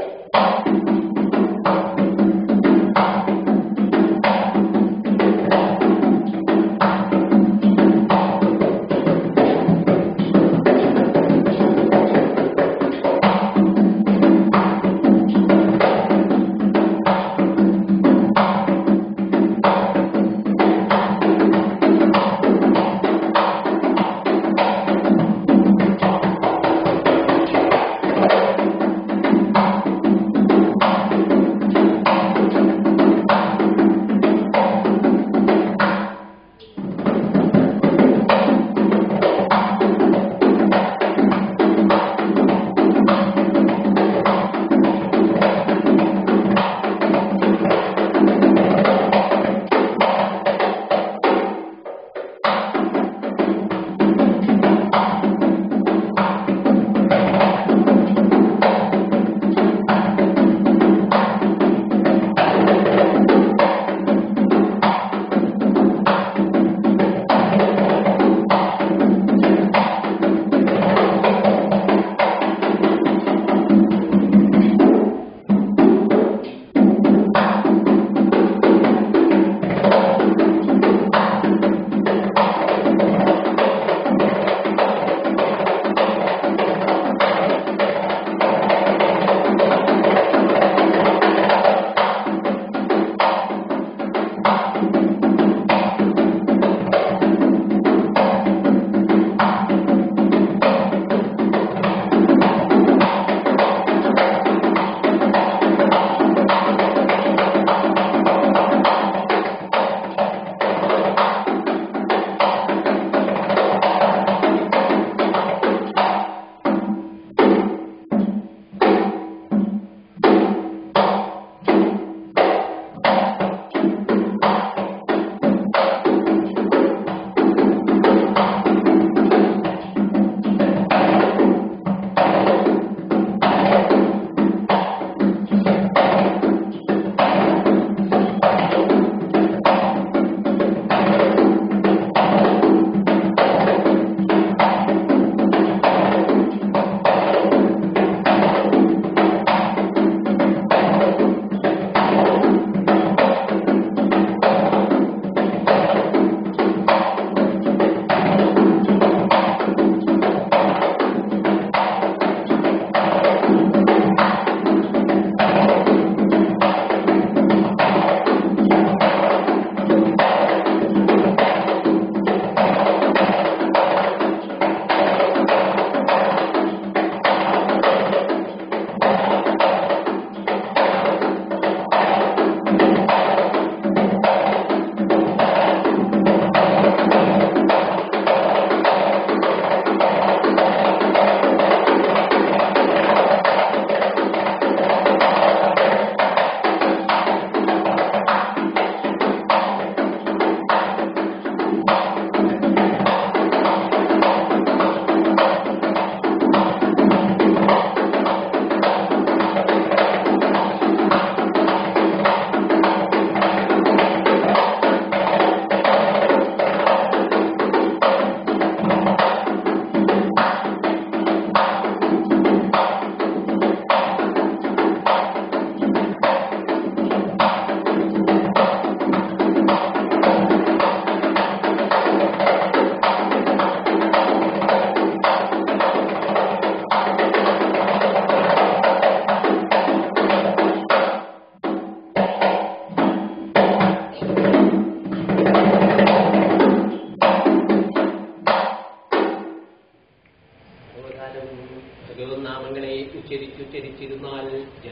നാമങ്ങളെ ഉച്ചരിച്ചുച്ചരിച്ചിരുന്നാൽ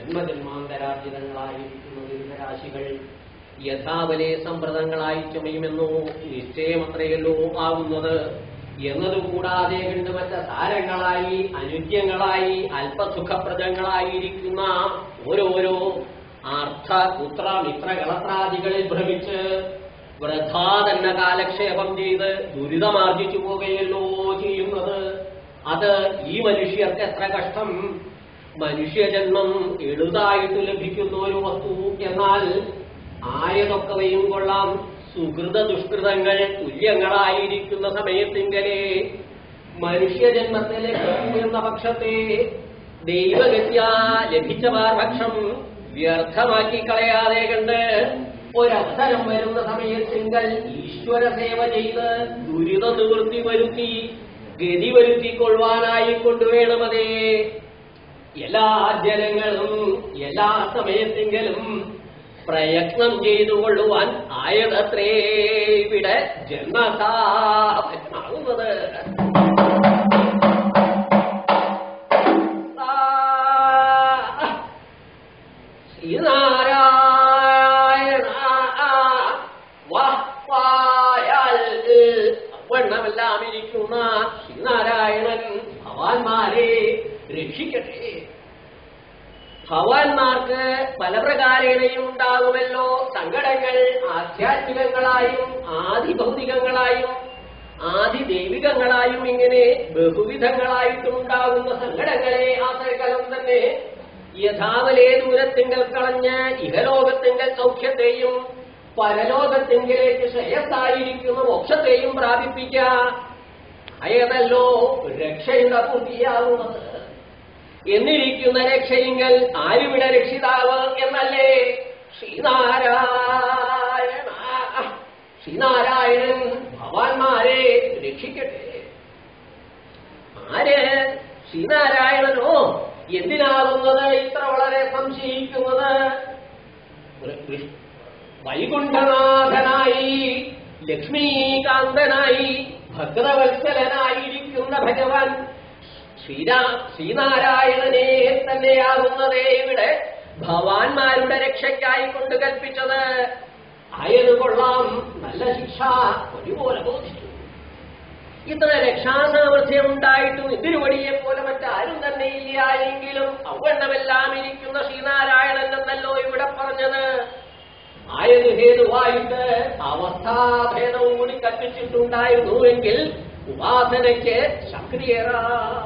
ജന്മജന്മാന്തരാർജിതങ്ങളായിരിക്കുന്ന ദുരിതരാശികൾ യഥാവലെ സമ്പ്രദങ്ങളായി ചുമയുമെന്നോ നിശ്ചയമത്രയല്ലോ ആവുന്നത് എന്നതുകൂടാതെ കണ്ട് മറ്റ സാരങ്ങളായി അനുജ്യങ്ങളായി അല്പസുഖപ്രദങ്ങളായിരിക്കുന്ന ഓരോരോ ആർത്ഥ പുത്ര മിത്ര കളത്രാദികളിൽ ഭ്രമിച്ച് വൃഥാ തന്നെ കാലക്ഷേപം ചെയ്ത് ദുരിതമാർജിച്ചു പോവുകയല്ലോ ചെയ്യുന്നത് അത് ഈ മനുഷ്യർക്ക് എത്ര കഷ്ടം മനുഷ്യജന്മം എളുതായിട്ട് ലഭിക്കുന്ന ഒരു വസ്തു എന്നാൽ ആയതൊക്കവയും കൊള്ളാം സുഹൃത ദുഷ്കൃതങ്ങൾ തുല്യങ്ങളായിരിക്കുന്ന സമയത്തിങ്കലെ മനുഷ്യജന്മത്തിലെ എന്ന പക്ഷത്തെ ദൈവഗത്യ ലഭിച്ച പാർഭക്ഷം വ്യർത്ഥമാക്കി കളയാതെ കണ്ട് ഒരവസരം വരുന്ന സമയത്തിങ്കൽ ഈശ്വര സേവ ചെയ്ത് ദുരിത നിവൃത്തി വരുത്തി ഗതി വരുത്തിക്കൊള്ളുവാനായി കൊണ്ടുവേണമതേ എല്ലാ ജനങ്ങളും എല്ലാ സമയത്തെങ്കിലും പ്രയത്നം ചെയ്തുകൊള്ളുവാൻ ആയതത്രേ ഇവിടെ ജന്മസാകുന്നത് ശ്രീനാരായണ വായാൽ വണ്ണമെല്ലാം ഇരിക്കുന്ന ശ്രീനാരായണൻ ഭവാന്മാരെ രക്ഷിക്കട്ടെ ഭവാന്മാർക്ക് പല പ്രകാരേണയും ഉണ്ടാകുമല്ലോ സങ്കടങ്ങൾ ആധ്യാത്മികങ്ങളായും ആദിഭൗതികങ്ങളായും ആദിദൈവികങ്ങളായും ഇങ്ങനെ ബഹുവിധങ്ങളായിട്ടും ഉണ്ടാകുന്ന സങ്കടങ്ങളെ ആ സകലം തന്നെ യഥാവലേ ദൂരത്തിങ്കൽ കളഞ്ഞ് ഇഹലോകത്തിങ്കൽ സൗഖ്യത്തെയും പരലോകത്തിങ്കിലേക്ക് ശ്രേയസ്സായിരിക്കുന്ന മോക്ഷത്തെയും പ്രാപിപ്പിക്ക അയതല്ലോ രക്ഷയുടെ പൂർത്തിയാകുന്നത് എന്നിരിക്കുന്ന രക്ഷയിങ്കൽ ആരുവിടെ രക്ഷിതാവ് എന്നല്ലേ ശ്രീനാരായണ ശ്രീനാരായണൻ ഭവാന്മാരെ രക്ഷിക്കട്ടെ ആര് ശ്രീനാരായണനോ എന്തിനാകുന്നത് ഇത്ര വളരെ സംശയിക്കുന്നത് വൈകുണ്ഠനാഥനായി ലക്ഷ്മീകാന്തനായി ഭദ്രവത്സലനായിരിക്കുന്ന ഭഗവാൻ ശ്രീരാ ശ്രീനാരായണനെ തന്നെയാകുന്നതേ ഇവിടെ ഭവാന്മാരുടെ രക്ഷയ്ക്കായി കൊണ്ട് കൽപ്പിച്ചത് ആയത് കൊള്ളാം നല്ല ശിക്ഷ ഒരുപോലെ ബോധിച്ചു ഇത്ര രക്ഷാസാമർഥ്യം ഉണ്ടായിട്ടും ഇതിരുവടിയെ പോലെ മറ്റാരും തന്നെ ഇല്ല എങ്കിലും അവണ്ണമെല്ലാം ഇരിക്കുന്ന ശ്രീനാരായണൻ എന്നല്ലോ ഇവിടെ പറഞ്ഞത് ആയത് ഹേതുവായിട്ട് അവസ്ഥാഭേദവും കൂടി കൽപ്പിച്ചിട്ടുണ്ടായിരുന്നു എങ്കിൽ ഉപാസനയ്ക്ക് ശക്തിയേറാ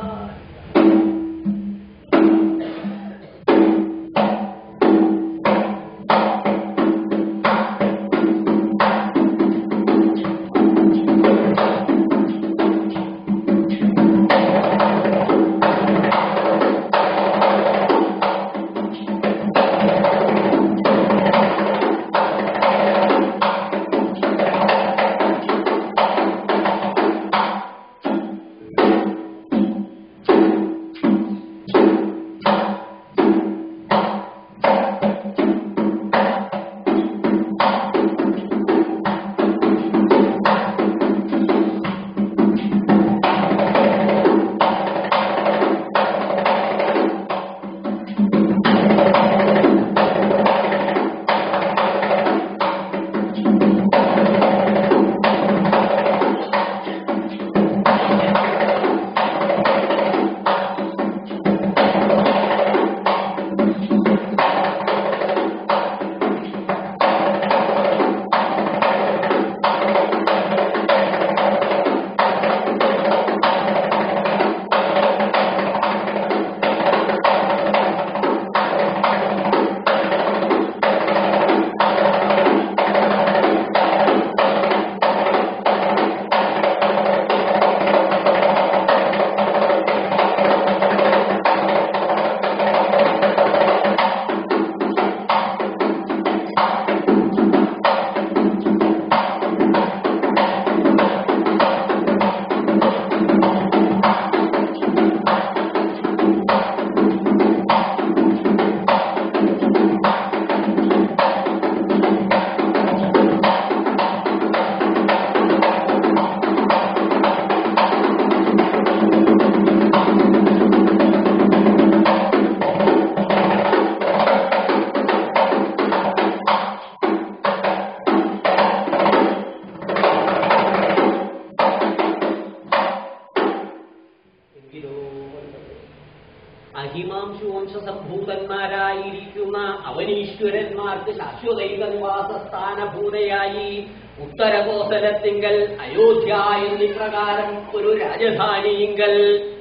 അഹിമാംശുവംശസംഭൂതന്മാരായിരിക്കുന്ന അവനീശ്വരന്മാർക്ക് ശാശ്വതൈക നിവാസസ്ഥാനഭൂതയായി ഉത്തരകോസലത്തിങ്കൽ അയോധ്യ എന്നിപ്രകാരം ഒരു രാജധാനിയിങ്കൽ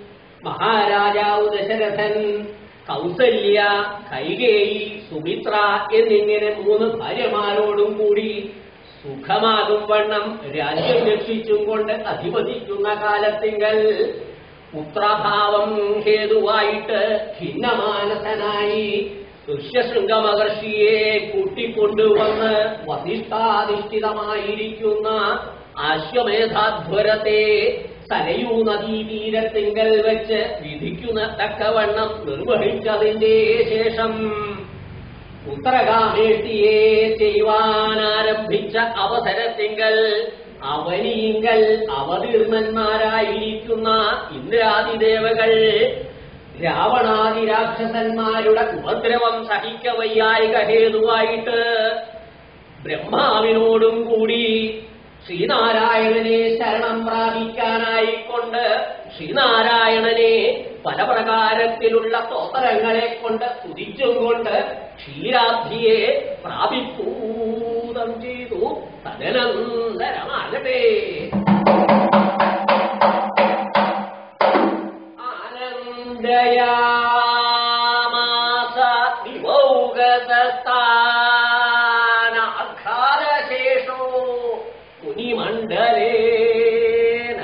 മഹാരാജാവ് ദശരഥൻ കൗസല്യ കൈകേയി സുമിത്ര എന്നിങ്ങനെ മൂന്ന് ഭാര്യമാരോടും കൂടി സുഖമാകും വണ്ണം രാജ്യം രക്ഷിച്ചും കൊണ്ട് അധിപതിക്കുന്ന കാലത്തിങ്കൽ പുത്രഭാവം ഹേതുവായിട്ട് ഭിന്നമാനസനായി ദുഷ്യശൃംഗ മഹർഷിയെ കൂട്ടിക്കൊണ്ടുവന്ന് വസിഷ്ഠാധിഷ്ഠിതമായിരിക്കുന്ന ആശ്വമേധാധ്വരത്തെ സരയൂ നദീതീരത്തിങ്കൽ വെച്ച് വിധിക്കുന്ന തക്കവണ്ണം നിർവഹിച്ചതിന്റെ ശേഷം ഉത്തരകാമേഷ്ടിയെ ചെയ്യുവാനാരംഭിച്ച അവസരത്തിങ്കൽ അവനിയിങ്കൽ അവതീർണന്മാരായിരിക്കുന്ന ഇന്ദ്രാദിദേവകൾ രാവണാദി രാക്ഷസന്മാരുടെ ഉപദ്രവം സഹിക്കവയ്യായിക ഹേതുവായിട്ട് ബ്രഹ്മാവിനോടും കൂടി ശ്രീനാരായണനെ ശരണം പ്രാപിക്കാനായിക്കൊണ്ട് ശ്രീനാരായണനെ പല പ്രകാരത്തിലുള്ള സ്തോത്രങ്ങളെ കൊണ്ട് സ്തുതിച്ചും കൊണ്ട് ക്ഷീരാബ്ധിയെ പ്രാപിപ്പൂതം ചെയ്തു തദനന്തരമാകട്ടെ ആനന്ദയാമാസ വിഭൗഗസ്ഥാനാഘാതശേഷോ മുനിമണ്ഡലേന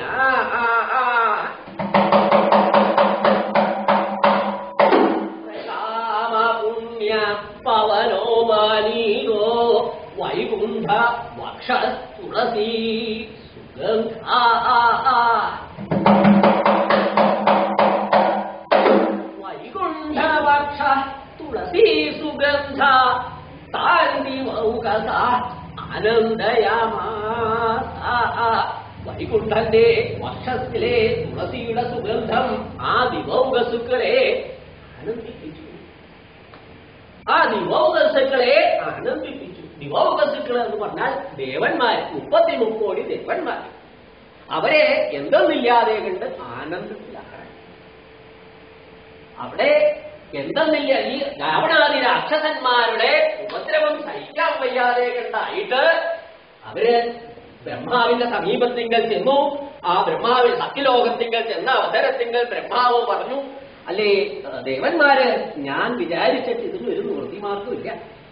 രാമപുണ്യ പവനോ മാനീയോ വൈകുണ്ഠ വക്ഷ തുളസീ സുഗന്ധ വൈകുണ്ഠവക്ഷ തുളസീ സുഗന്ധ താന്തി വൗകസ ആനന്ദയാമാ വൈകുണ്ഠന്റെ വക്ഷത്തിലെ തുളസിയുടെ സുഗന്ധം ആ ദിവൗകസുക്കളെ ആനന്ദിപ്പിച്ചു ആ ദിവൗകസുക്കളെ ആനന്ദിപ്പിച്ചു ദിവൗകസുക്കൾ എന്ന് പറഞ്ഞാൽ ദേവന്മാർ മുപ്പത്തി മുക്കോടി ദേവന്മാർ അവരെ എന്തെന്നില്ലാതെ കണ്ട് ആനന്ദത്തിലാക്കണം അവിടെ എന്തെന്നില്ല ഈ രാവണാദി രാക്ഷസന്മാരുടെ ഉപദ്രവം സഹിക്കാൻ വയ്യാതെ കണ്ടായിട്ട് അവര് ബ്രഹ്മാവിന്റെ സമീപത്തിങ്കൽ ചെന്നു ആ ബ്രഹ്മാവിൽ സത്യലോകത്തിങ്കൽ ചെന്ന അവസരത്തിങ്കൽ ബ്രഹ്മാവ് പറഞ്ഞു അല്ലേ ദേവന്മാര് ഞാൻ വിചാരിച്ചിട്ട് ഇതിന് ഒരു നിവൃത്തിമാർക്കുമില്ല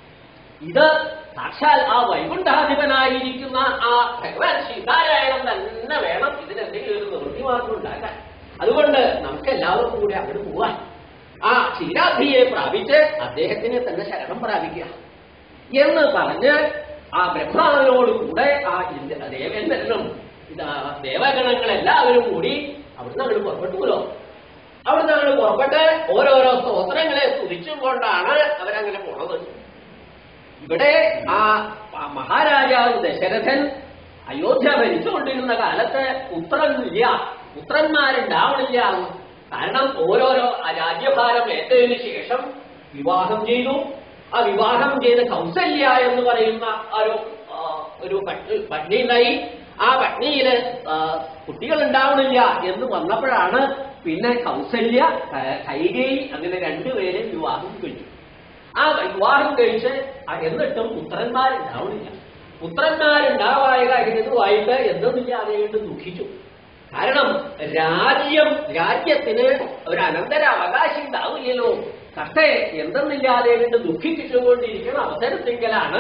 ഇത് സാക്ഷാൽ ആ വൈകുണ്ഠാധിപനായിരിക്കുന്ന ആ ഭഗവാൻ ശ്രീനാരായണൻ തന്നെ വേണം ഇതിനെന്തെങ്കിലും ഒരു നിവൃത്തിമാർഗം ഉണ്ടാക്കാൻ അതുകൊണ്ട് നമുക്ക് എല്ലാവർക്കും കൂടി അവിടെ പോവാൻ ആ ക്ഷീരാബ്ധിയെ പ്രാപിച്ച് അദ്ദേഹത്തിനെ തന്നെ ശരണം പ്രാപിക്കുക എന്ന് പറഞ്ഞ് ആ ബ്രഹ്മാവിനോട് കൂടെ ആ ഇന്ദ്ര- ദേവേന്ദ്രനും ഇതാ ദേവഗണങ്ങളെല്ലാവരും കൂടി അവിടുന്ന് അങ്ങോട്ട് പുറപ്പെട്ടുല്ലോ അവിടുന്ന് അങ്ങോട്ട് പുറപ്പെട്ട് ഓരോരോ സ്തോത്രങ്ങളെ സ്തുതിച്ചും കൊണ്ടാണ് അവരങ്ങനെ പോണത് ഇവിടെ ആ ആ മഹാരാജാവ് ദശരഥൻ അയോധ്യ ഭരിച്ചുകൊണ്ടിരുന്ന കാലത്ത് പുത്രനില്ല പുത്രന്മാരുണ്ടാവണില്ല എന്ന്. കാരണം ഓരോരോ ആ രാജ്യഭാരം ഏറ്റതിന് ശേഷം വിവാഹം ചെയ്തു ആ വിവാഹം ചെയ്ത കൗസല്യ എന്ന് പറയുന്ന ആ ഒരു ആ, ഒരു പത്നി പത്നി ഉണ്ടായി ആ പത്നിയില് ആ, കുട്ടികൾ ഉണ്ടാവണില്ല എന്ന് വന്നപ്പോഴാണ് പിന്നെ കൗസല്യ ക- കൈകേയി അങ്ങനെ രണ്ടുപേരെ വിവാഹം കഴിച്ചു ആ വിവാഹം കഴിച്ച് ആ എന്നിട്ടും പുത്രന്മാരുണ്ടാവണില്ല പുത്രന്മാരുണ്ടാവായ ഹേതുവായിട്ട് എന്തെന്നില്ലാതെ കൊണ്ട് ദുഃഖിച്ചു കാരണം രാജ്യം രാജ്യത്തിന് ഒരു അനന്തര അവകാശം ഉണ്ടാവില്ലല്ലോ കഷ്ടേ എന്തെന്നില്ലാതെ കൊണ്ട് ദുഃഖിച്ചുകൊണ്ടിരിക്കുന്ന അവസരത്തിങ്കലാണ്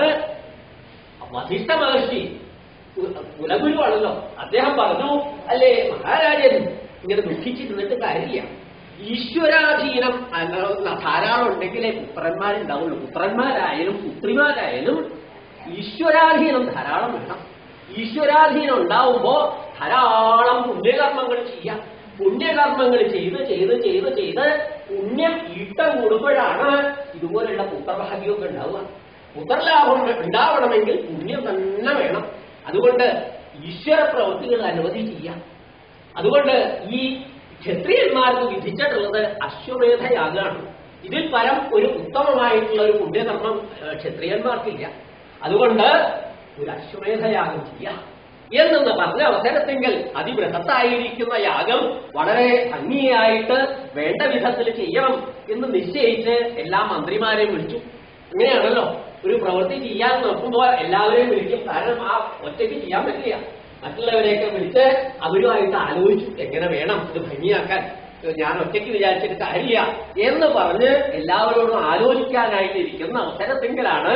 വസിഷ്ഠ മഹർഷി കു- കുലഗുരുവാണല്ലോ അദ്ദേഹം പറഞ്ഞു അല്ലേ മഹാരാജൻ ഇങ്ങനെ ദുഃഖിച്ചിരുന്നിട്ട് കാര്യമില്ല ഈശ്വരാധീനം അല്ല ധാരാളം ഉണ്ടെങ്കിലേ പുത്രന്മാരുണ്ടാവുള്ളൂ പുത്രന്മാരായാലും പുത്രിമാരായാലും ഈശ്വരാധീനം ധാരാളം വേണം ഈശ്വരാധീനം ഉണ്ടാവുമ്പോ ധാരാളം പുണ്യകർമ്മങ്ങൾ ചെയ്യാം പുണ്യകർമ്മങ്ങൾ ചെയ്ത് ചെയ്ത് ചെയ്ത് ചെയ്ത് പുണ്യം ഈട്ടം കൂടുമ്പോഴാണ് ഇതുപോലുള്ള പുത്രഭാഗ്യമൊക്കെ ഉണ്ടാവുക പുത്രലാഭം ഉണ്ടാവണമെങ്കിൽ പുണ്യം തന്നെ വേണം അതുകൊണ്ട് ഈശ്വര പ്രവൃത്തികൾ അനുമതി ചെയ്യാം അതുകൊണ്ട് ഈ ക്ഷത്രിയന്മാർക്ക് വിധിച്ചിട്ടുള്ളത് അശ്വമേധയാഗമാണ് ഇതിൽ പരം ഒരു ഉത്തമമായിട്ടുള്ള ഒരു പുണ്യകർമ്മം ഏഹ്, ക്ഷത്രിയന്മാർക്കില്ല അതുകൊണ്ട് ഒരു അശ്വമേധയാഗം ചെയ്യാം എന്നെന്ന് പറഞ്ഞ അവസരത്തെങ്കിൽ അതിബൃഹത്തായിരിക്കുന്ന യാഗം വളരെ ഭംഗിയായിട്ട് വേണ്ട വിധത്തിൽ ചെയ്യണം എന്ന് നിശ്ചയിച്ച് എല്ലാ മന്ത്രിമാരെയും വിളിച്ചു അങ്ങനെയാണല്ലോ ഒരു പ്രവൃത്തി ചെയ്യാൻ നോക്കുമ്പോൾ എല്ലാവരെയും വിളിക്കും കാരണം ആ ഒറ്റയ്ക്ക് ചെയ്യാൻ പറ്റില്ല മറ്റുള്ളവരെയൊക്കെ വിളിച്ച് അവരുമായിട്ട് ആലോചിച്ചു എങ്ങനെ വേണം ഇത് ഭംഗിയാക്കാൻ ഞാൻ ഒറ്റയ്ക്ക് വിചാരിച്ചിട്ട് കാര്യമില്ല എന്ന് പറഞ്ഞ് എല്ലാവരോടും ആലോചിക്കാനായിട്ട് ഇരിക്കുന്ന അവസരത്തെങ്കിലാണ്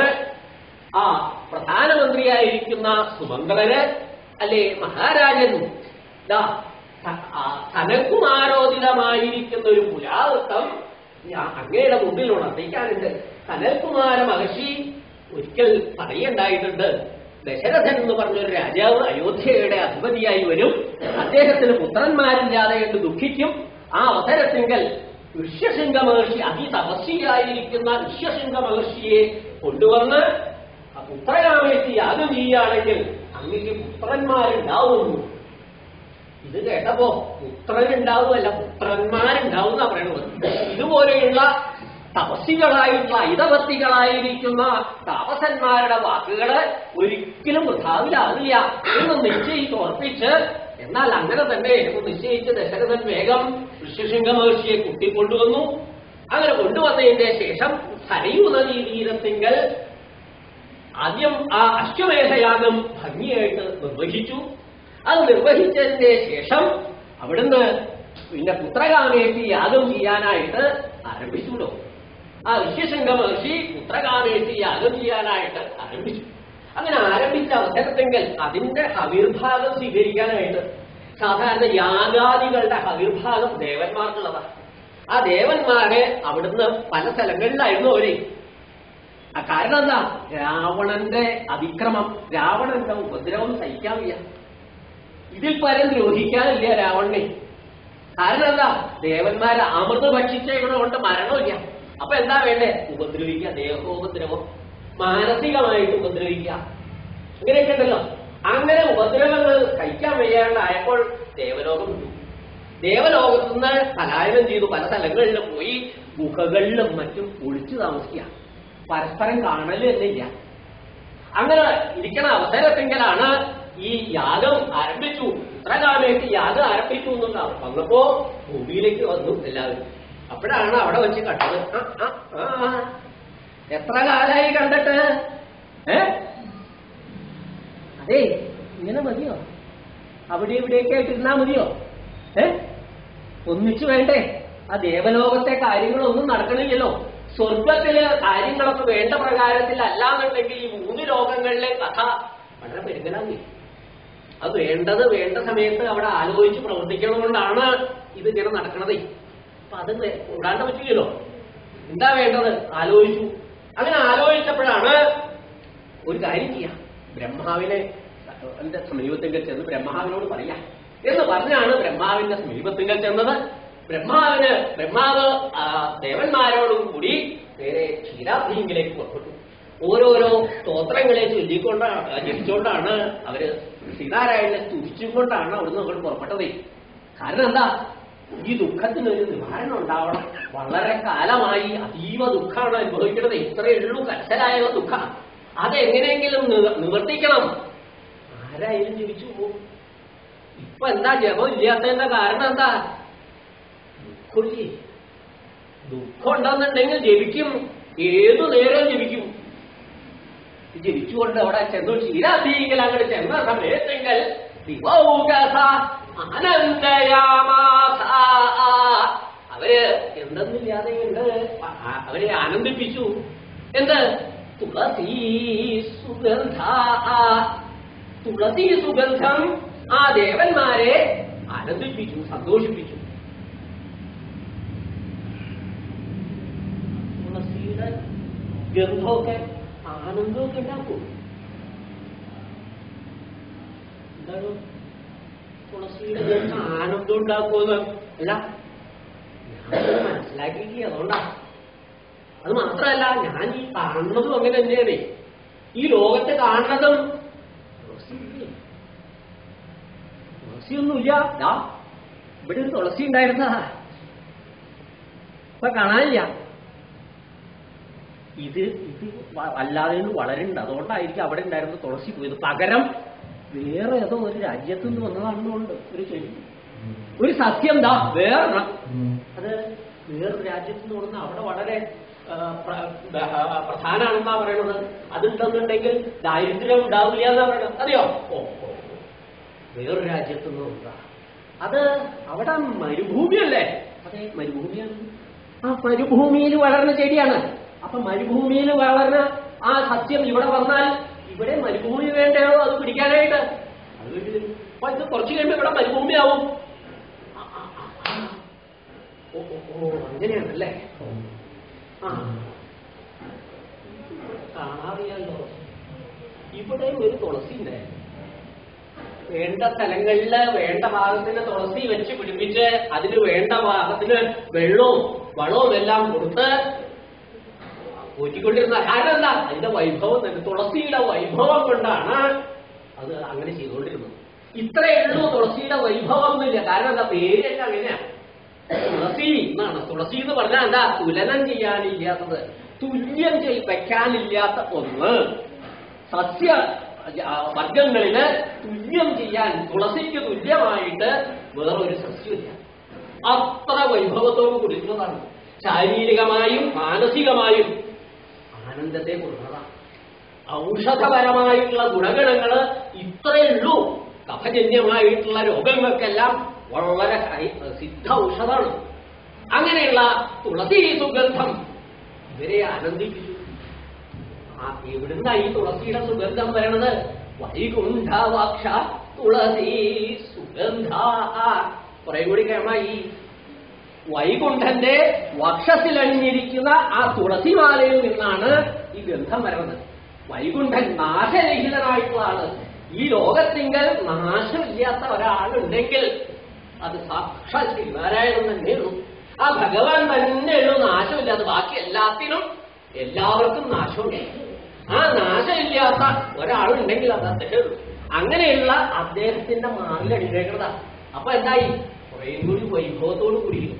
ആ പ്രധാനമന്ത്രിയായിരിക്കുന്ന സുമംഗളന് അല്ലെ മഹാരാജൻ ദാ ത- ആ സനൽകുമാരോദിതമായിരിക്കുന്ന ഒരു പുരാവൃത്തം ഞാൻ അങ്ങയുടെ മുമ്പിൽ ഉണർത്തിക്കാനുണ്ട് സനൽകുമാര മഹർഷി ഒരിക്കൽ പറയണ്ടായിട്ടുണ്ട് ദശരഥൻ എന്ന് പറഞ്ഞൊരു രാജാവ് അയോധ്യയുടെ അധിപതിയായി വരും അദ്ദേഹത്തിന് പുത്രന്മാരില്ലാതെ കണ്ട് ദുഃഖിക്കും ആ അവസരത്തിങ്കൽ ഋഷ്യശൃംഗ മഹർഷി അതിതപസ്വിയായിരിക്കുന്ന ഋഷ്യശൃംഗ മഹർഷിയെ കൊണ്ടുവന്ന് ആ പുത്രകാമേറ്റി യാഗം ചെയ്യുകയാണെങ്കിൽ അങ്ങക്ക് പുത്രന്മാരുണ്ടാവുന്നു ഇത് കേട്ടപ്പോ പുത്രനുണ്ടാവുമല്ല പുത്രന്മാരുണ്ടാവും എന്നാ പറയണത് ഇതുപോലെയുള്ള തപസ്സികളായിട്ടുള്ള ഐതപത്തികളായിരിക്കുന്ന താപസന്മാരുടെ വാക്കുകള് ഒരിക്കലും വൃഥാവിലാകില്ല എന്ന് നിശ്ചയിച്ച് ഉറപ്പിച്ച് എന്നാൽ അങ്ങനെ തന്നെ എന്ന് നിശ്ചയിച്ച് ദശരഥൻ വേഗം ഋഷ്യശൃംഗ മഹർഷിയെ കൂട്ടിക്കൊണ്ടുവന്നു അങ്ങനെ കൊണ്ടുവന്നതിന്റെ ശേഷം സരയൂ നദീ തീരത്തിങ്കൽ ആദ്യം ആ അശ്വമേധയാഗം ഭംഗിയായിട്ട് നിർവഹിച്ചു അത് നിർവഹിച്ചതിന്റെ ശേഷം അവിടുന്ന് പിന്നെ പുത്രകാമേറ്റി യാഗം ചെയ്യാനായിട്ട് ആരംഭിച്ചുല്ലോ ആ ഋഷ്യശൃംഗ മഹർഷി പുത്രകാമേറ്റി യാഗം ചെയ്യാനായിട്ട് ആരംഭിച്ചു അങ്ങനെ ആരംഭിച്ച അവസരത്തെങ്കിൽ അതിന്റെ ഹവിർഭാഗം സ്വീകരിക്കാനായിട്ട് സാധാരണ യാഗാദികളുടെ ഹവിർഭാഗം ദേവന്മാർക്കുള്ളതാണ് ആ ദേവന്മാരെ അവിടുന്ന് പല സ്ഥലങ്ങളിലായിരുന്നു അവര് ആ കാരണം എന്താ രാവണന്റെ അതിക്രമം രാവണന്റെ ഉപദ്രവം സഹിക്കാൻ വയ്യ ഇതിൽ പരം ദ്രോഹിക്കാനില്ല രാവണനെ കാരണം എന്താ ദേവന്മാരെ അമൃത് ഭക്ഷിച്ചത് കൊണ്ട് മരണമില്ല അപ്പൊ എന്താ വേണ്ടേ ഉപദ്രവിക്കുക ദേഹോപദ്രവം മാനസികമായിട്ട് ഉപദ്രവിക്കുക അങ്ങനെയൊക്കെ ഉണ്ടല്ലോ അങ്ങനെ ഉപദ്രവങ്ങൾ സഹിക്കാൻ വയ്യാണ്ടായപ്പോൾ ദേവലോകം വിട്ടു ദേവലോകത്തു നിന്ന് പലായനം ചെയ്തു പല സ്ഥലങ്ങളിലും പോയി ഗുഹകളിലും മറ്റും ഒളിച്ചു താമസിക്കുക പരസ്പരം കാണല് എന്നില്ല അങ്ങനെ ഇരിക്കണ അവസരത്തെങ്കിലാണ് ഈ യാഗം ആരംഭിച്ചു ഇത്രകാലമായിട്ട് യാഗം ആരംഭിച്ചു എന്നുണ്ടാവും വന്നപ്പോ ഭൂമിയിലേക്ക് വന്നു എല്ലാവരും അപ്പോഴാണ് അവിടെ വെച്ച് കണ്ടത് ആ, ആ, ആ, എത്ര കാലായി കണ്ടിട്ട് ഏ അതെ ഇങ്ങനെ മതിയോ അവിടെ ഇവിടെയൊക്കെ ആയിട്ട് ഇരുന്നാ മതിയോ ഏ ഒന്നിച്ചു വേണ്ടേ ആ ദേവലോകത്തെ കാര്യങ്ങളൊന്നും നടക്കണില്ലല്ലോ സ്വർഗത്തിലെ കാര്യങ്ങളൊക്കെ വേണ്ട പ്രകാരത്തിൽ അല്ലാന്നുണ്ടെങ്കിൽ ഈ മൂന്ന് ലോകങ്ങളിലെ കഥ വളരെ പെരുകലാങ്ങി അത് വേണ്ടത് വേണ്ട സമയത്ത് അവിടെ ആലോചിച്ച് പ്രവർത്തിക്കണതുകൊണ്ടാണ് ഇത് ഇങ്ങനെ നടക്കണതേ അപ്പൊ അത് വേ- കൂടാണ്ട് പറ്റില്ലല്ലോ എന്താ വേണ്ടത് ആലോചിച്ചു അങ്ങനെ ആലോചിച്ചപ്പോഴാണ് ഒരു കാര്യം ചെയ്യാം ബ്രഹ്മാവിനെ എന്റെ സമീപത്തിങ്കൽ ചെന്ന് ബ്രഹ്മാവിനോട് പറയാം എന്ന് പറഞ്ഞാണ് ബ്രഹ്മാവിന്റെ സമീപത്തിങ്കൽ ചെന്നത് ബ്രഹ്മാവിന് ബ്രഹ്മാവ് ആ, ദേവന്മാരോടും കൂടി നേരെ ക്ഷീരാബ്ദിയിലേക്ക് പുറപ്പെട്ടു ഓരോരോ സ്തോത്രങ്ങളെ ചൊല്ലിക്കൊണ്ടാണ് ജപിച്ചുകൊണ്ടാണ് അവര് ശ്രീനാരായണനെ സ്തുതിച്ചുകൊണ്ടാണ് അവിടുന്ന് അങ്ങോട്ട് പുറപ്പെട്ടത് കാരണം എന്താ ഈ ദുഃഖത്തിനൊരു നിവാരണം ഉണ്ടാവണം വളരെ കാലമായി അതീവ ദുഃഖമാണ് അനുഭവിക്കുന്നത് ഇത്രയേ ഉള്ളൂ കരസരായ ദുഃഖം അതെങ്ങനെയെങ്കിലും നിവ- നിവർത്തിക്കണം ആരായാലും ജപിച്ചു പോകും ഇപ്പൊ എന്താ ജപം ഇല്ലാത്തതിന്റെ കാരണം എന്താ ദുഃഖമില്ലേ ദുഃഖം ഉണ്ടെന്നുണ്ടെങ്കിൽ ജപിക്കും ഏതു നേരം ജപിക്കും ജപിച്ചുകൊണ്ട് അവിടെ ചെന്നു ക്ഷീരാധീങ്കിൽ അങ്ങോട്ട് ചെന്ന സമയത്തെങ്കിൽ ദിവൗകസ ആനന്ദയാമാസ അവര് എന്തെന്നില്ലാതെ ഉണ്ട് ആ- അവരെ ആനന്ദിപ്പിച്ചു എന്ത് തുളസീ സുഗന്ധ തുളസി സുഗന്ധം ആ ദേവന്മാരെ ആനന്ദിപ്പിച്ചു സന്തോഷിപ്പിച്ചു തുളസിയുടെ ഗന്ധമൊക്കെ ആനന്ദമൊക്കെ ഉണ്ടാക്കും എന്താണ് തുളസിയുടെ ഗന്ധം ആനന്ദം ഉണ്ടാക്കുമെന്ന് അല്ല ഞാനത് മനസ്സിലാക്കിയില്ല അതുകൊണ്ടാ അത് മാത്രമല്ല ഞാൻ ഈ കാണുന്നതും അങ്ങനെ തന്നെയാണ് ഈ ലോകത്ത് കാണുന്നതും തുളസിയില്ലേ? തുളസിയൊന്നുമില്ല ദാ ഇവിടെ ഒരു തുളസി ഉണ്ടായിരുന്നതാ ഇപ്പൊ കാണാനില്ല ഇത് ഇത് വ- അല്ലാതെ ഇത് വളരുന്നുണ്ട് അതുകൊണ്ടായിരിക്കും അവിടെ ഉണ്ടായിരുന്ന തുളസി പോയത് പകരം വേറെ ഏതോ ഒരു രാജ്യത്തു നിന്ന് വന്നതാണെന്നുണ്ട് ഒരു ചെടി ഒരു സത്യം ദാ വേറെ അത് വേറൊരു രാജ്യത്ത് നിന്ന് വന്ന അവിടെ വളരെ ആ, പ്ര- ബ- ആ, പ്രധാനാണെന്നാ പറയണത് അതുണ്ടെന്നുണ്ടെങ്കിൽ ദാരിദ്ര്യം ഉണ്ടാവില്ല എന്നാ പറയണത് അറിയോ ഓ ഓ, ഓ. വേറൊരു രാജ്യത്ത് നിന്ന് വന്നതാ അത് അവിടെ മരുഭൂമിയല്ലേ അതെ മരുഭൂമിയാണ് ആ മരുഭൂമിയിൽ വളർന്ന ചെടിയാണ് അപ്പൊ മരുഭൂമിയിൽ വളർന്ന ആ സസ്യം ഇവിടെ വന്നാൽ ഇവിടെ മരുഭൂമി വേണ്ടയോ അത് പിടിക്കാനായിട്ട് അത് വേണ്ടി വരും. അപ്പൊ ഇത് കുറച്ച് കഴിയുമ്പോൾ ഇവിടെ മരുഭൂമിയാവും ഓ ഓ, ഓ അങ്ങനെയാണല്ലേ ആ കാണാറിയാലോ ഇവിടെയും ഒരു തുളസി ഉണ്ട് വേണ്ട സ്ഥലങ്ങളില് വേണ്ട ഭാഗത്തിന് തുളസി വെച്ച് പിടിപ്പിച്ച് അതിന് വേണ്ട ഭാഗത്തിന് വെള്ളവും വളവും എല്ലാം കൊടുത്ത് ഊറ്റിക്കൊണ്ടിരുന്ന കാരണം എന്താ അതിന്റെ വൈഭവം തന്നെ തുളസിയുടെ വൈഭവം കൊണ്ടാണ് അത് അങ്ങനെ ചെയ്തുകൊണ്ടിരുന്നത് ഇത്രയേ ഉള്ളൂ തുളസിയുടെ വൈഭവം എന്നില്ല കാരണം എന്താ പേരല്ല അങ്ങനെയാണ് തുളസി എന്നാണ് തുളസി എന്ന് പറഞ്ഞാൽ എന്താ തുലനം ചെയ്യാനില്ലാത്തത് തുല്യം ചെയ് വെക്കാനില്ലാത്ത ഒന്ന് സസ്യ ആ, വർഗങ്ങളില് തുല്യം ചെയ്യാൻ തുളസിക്ക് തുല്യമായിട്ട് വേറൊരു സസ്യമില്ല അത്ര വൈഭവത്തോട് കൂടിയിട്ടുള്ളതാണ് ശാരീരികമായും മാനസികമായും ആനന്ദത്തെ കൊടുക്കുന്നതാണ് ഔഷധപരമായിട്ടുള്ള ഗുണഗണങ്ങള് ഇത്രയേ ഉള്ളൂ കഫജന്യമായിട്ടുള്ള രോഗങ്ങൾക്കെല്ലാം വളരെ ഹൈ- സിദ്ധ ഔഷധമാണ് അങ്ങനെയുള്ള തുളസി സുഗന്ധം ഇവരെ ആനന്ദിപ്പിച്ചു ആ എവിടുന്ന ഈ തുളസിയുടെ സുഗന്ധം വരണത് വൈകുണ്ഠവാക്ഷ തുളസി സുഗന്ധ കുറെ കൂടി കഴിയുമ്പോ ഈ വൈകുണ്ഠന്റെ വക്ഷസിലണിഞ്ഞിരിക്കുന്ന ആ തുളസിമാലയിൽ നിന്നാണ് ഈ ഗന്ധം വരുന്നത് വൈകുണ്ഠൻ നാശരഹിതനായിട്ടുള്ള ആള് ഈ ലോകത്തിങ്കൽ നാശമില്ലാത്ത ഒരാളുണ്ടെങ്കിൽ അത് സാക്ഷാൽ ശ്രീനാരായണൻ തന്നെയുള്ളൂ ആ ഭഗവാൻ തന്നെയുള്ളൂ നാശമില്ലാത്ത ബാക്കി എല്ലാത്തിനും എല്ലാവർക്കും നാശമുണ്ട് ആ നാശമില്ലാത്ത ഒരാളുണ്ടെങ്കിൽ അത് അദ്ദേഹം അങ്ങനെയുള്ള അദ്ദേഹത്തിന്റെ മാറിൽ അണിഞ്ഞേക്കുന്നതാ അപ്പൊ എന്തായി കുറേ കൂടി വൈഭവത്തോടു കൂടിയിരുന്നു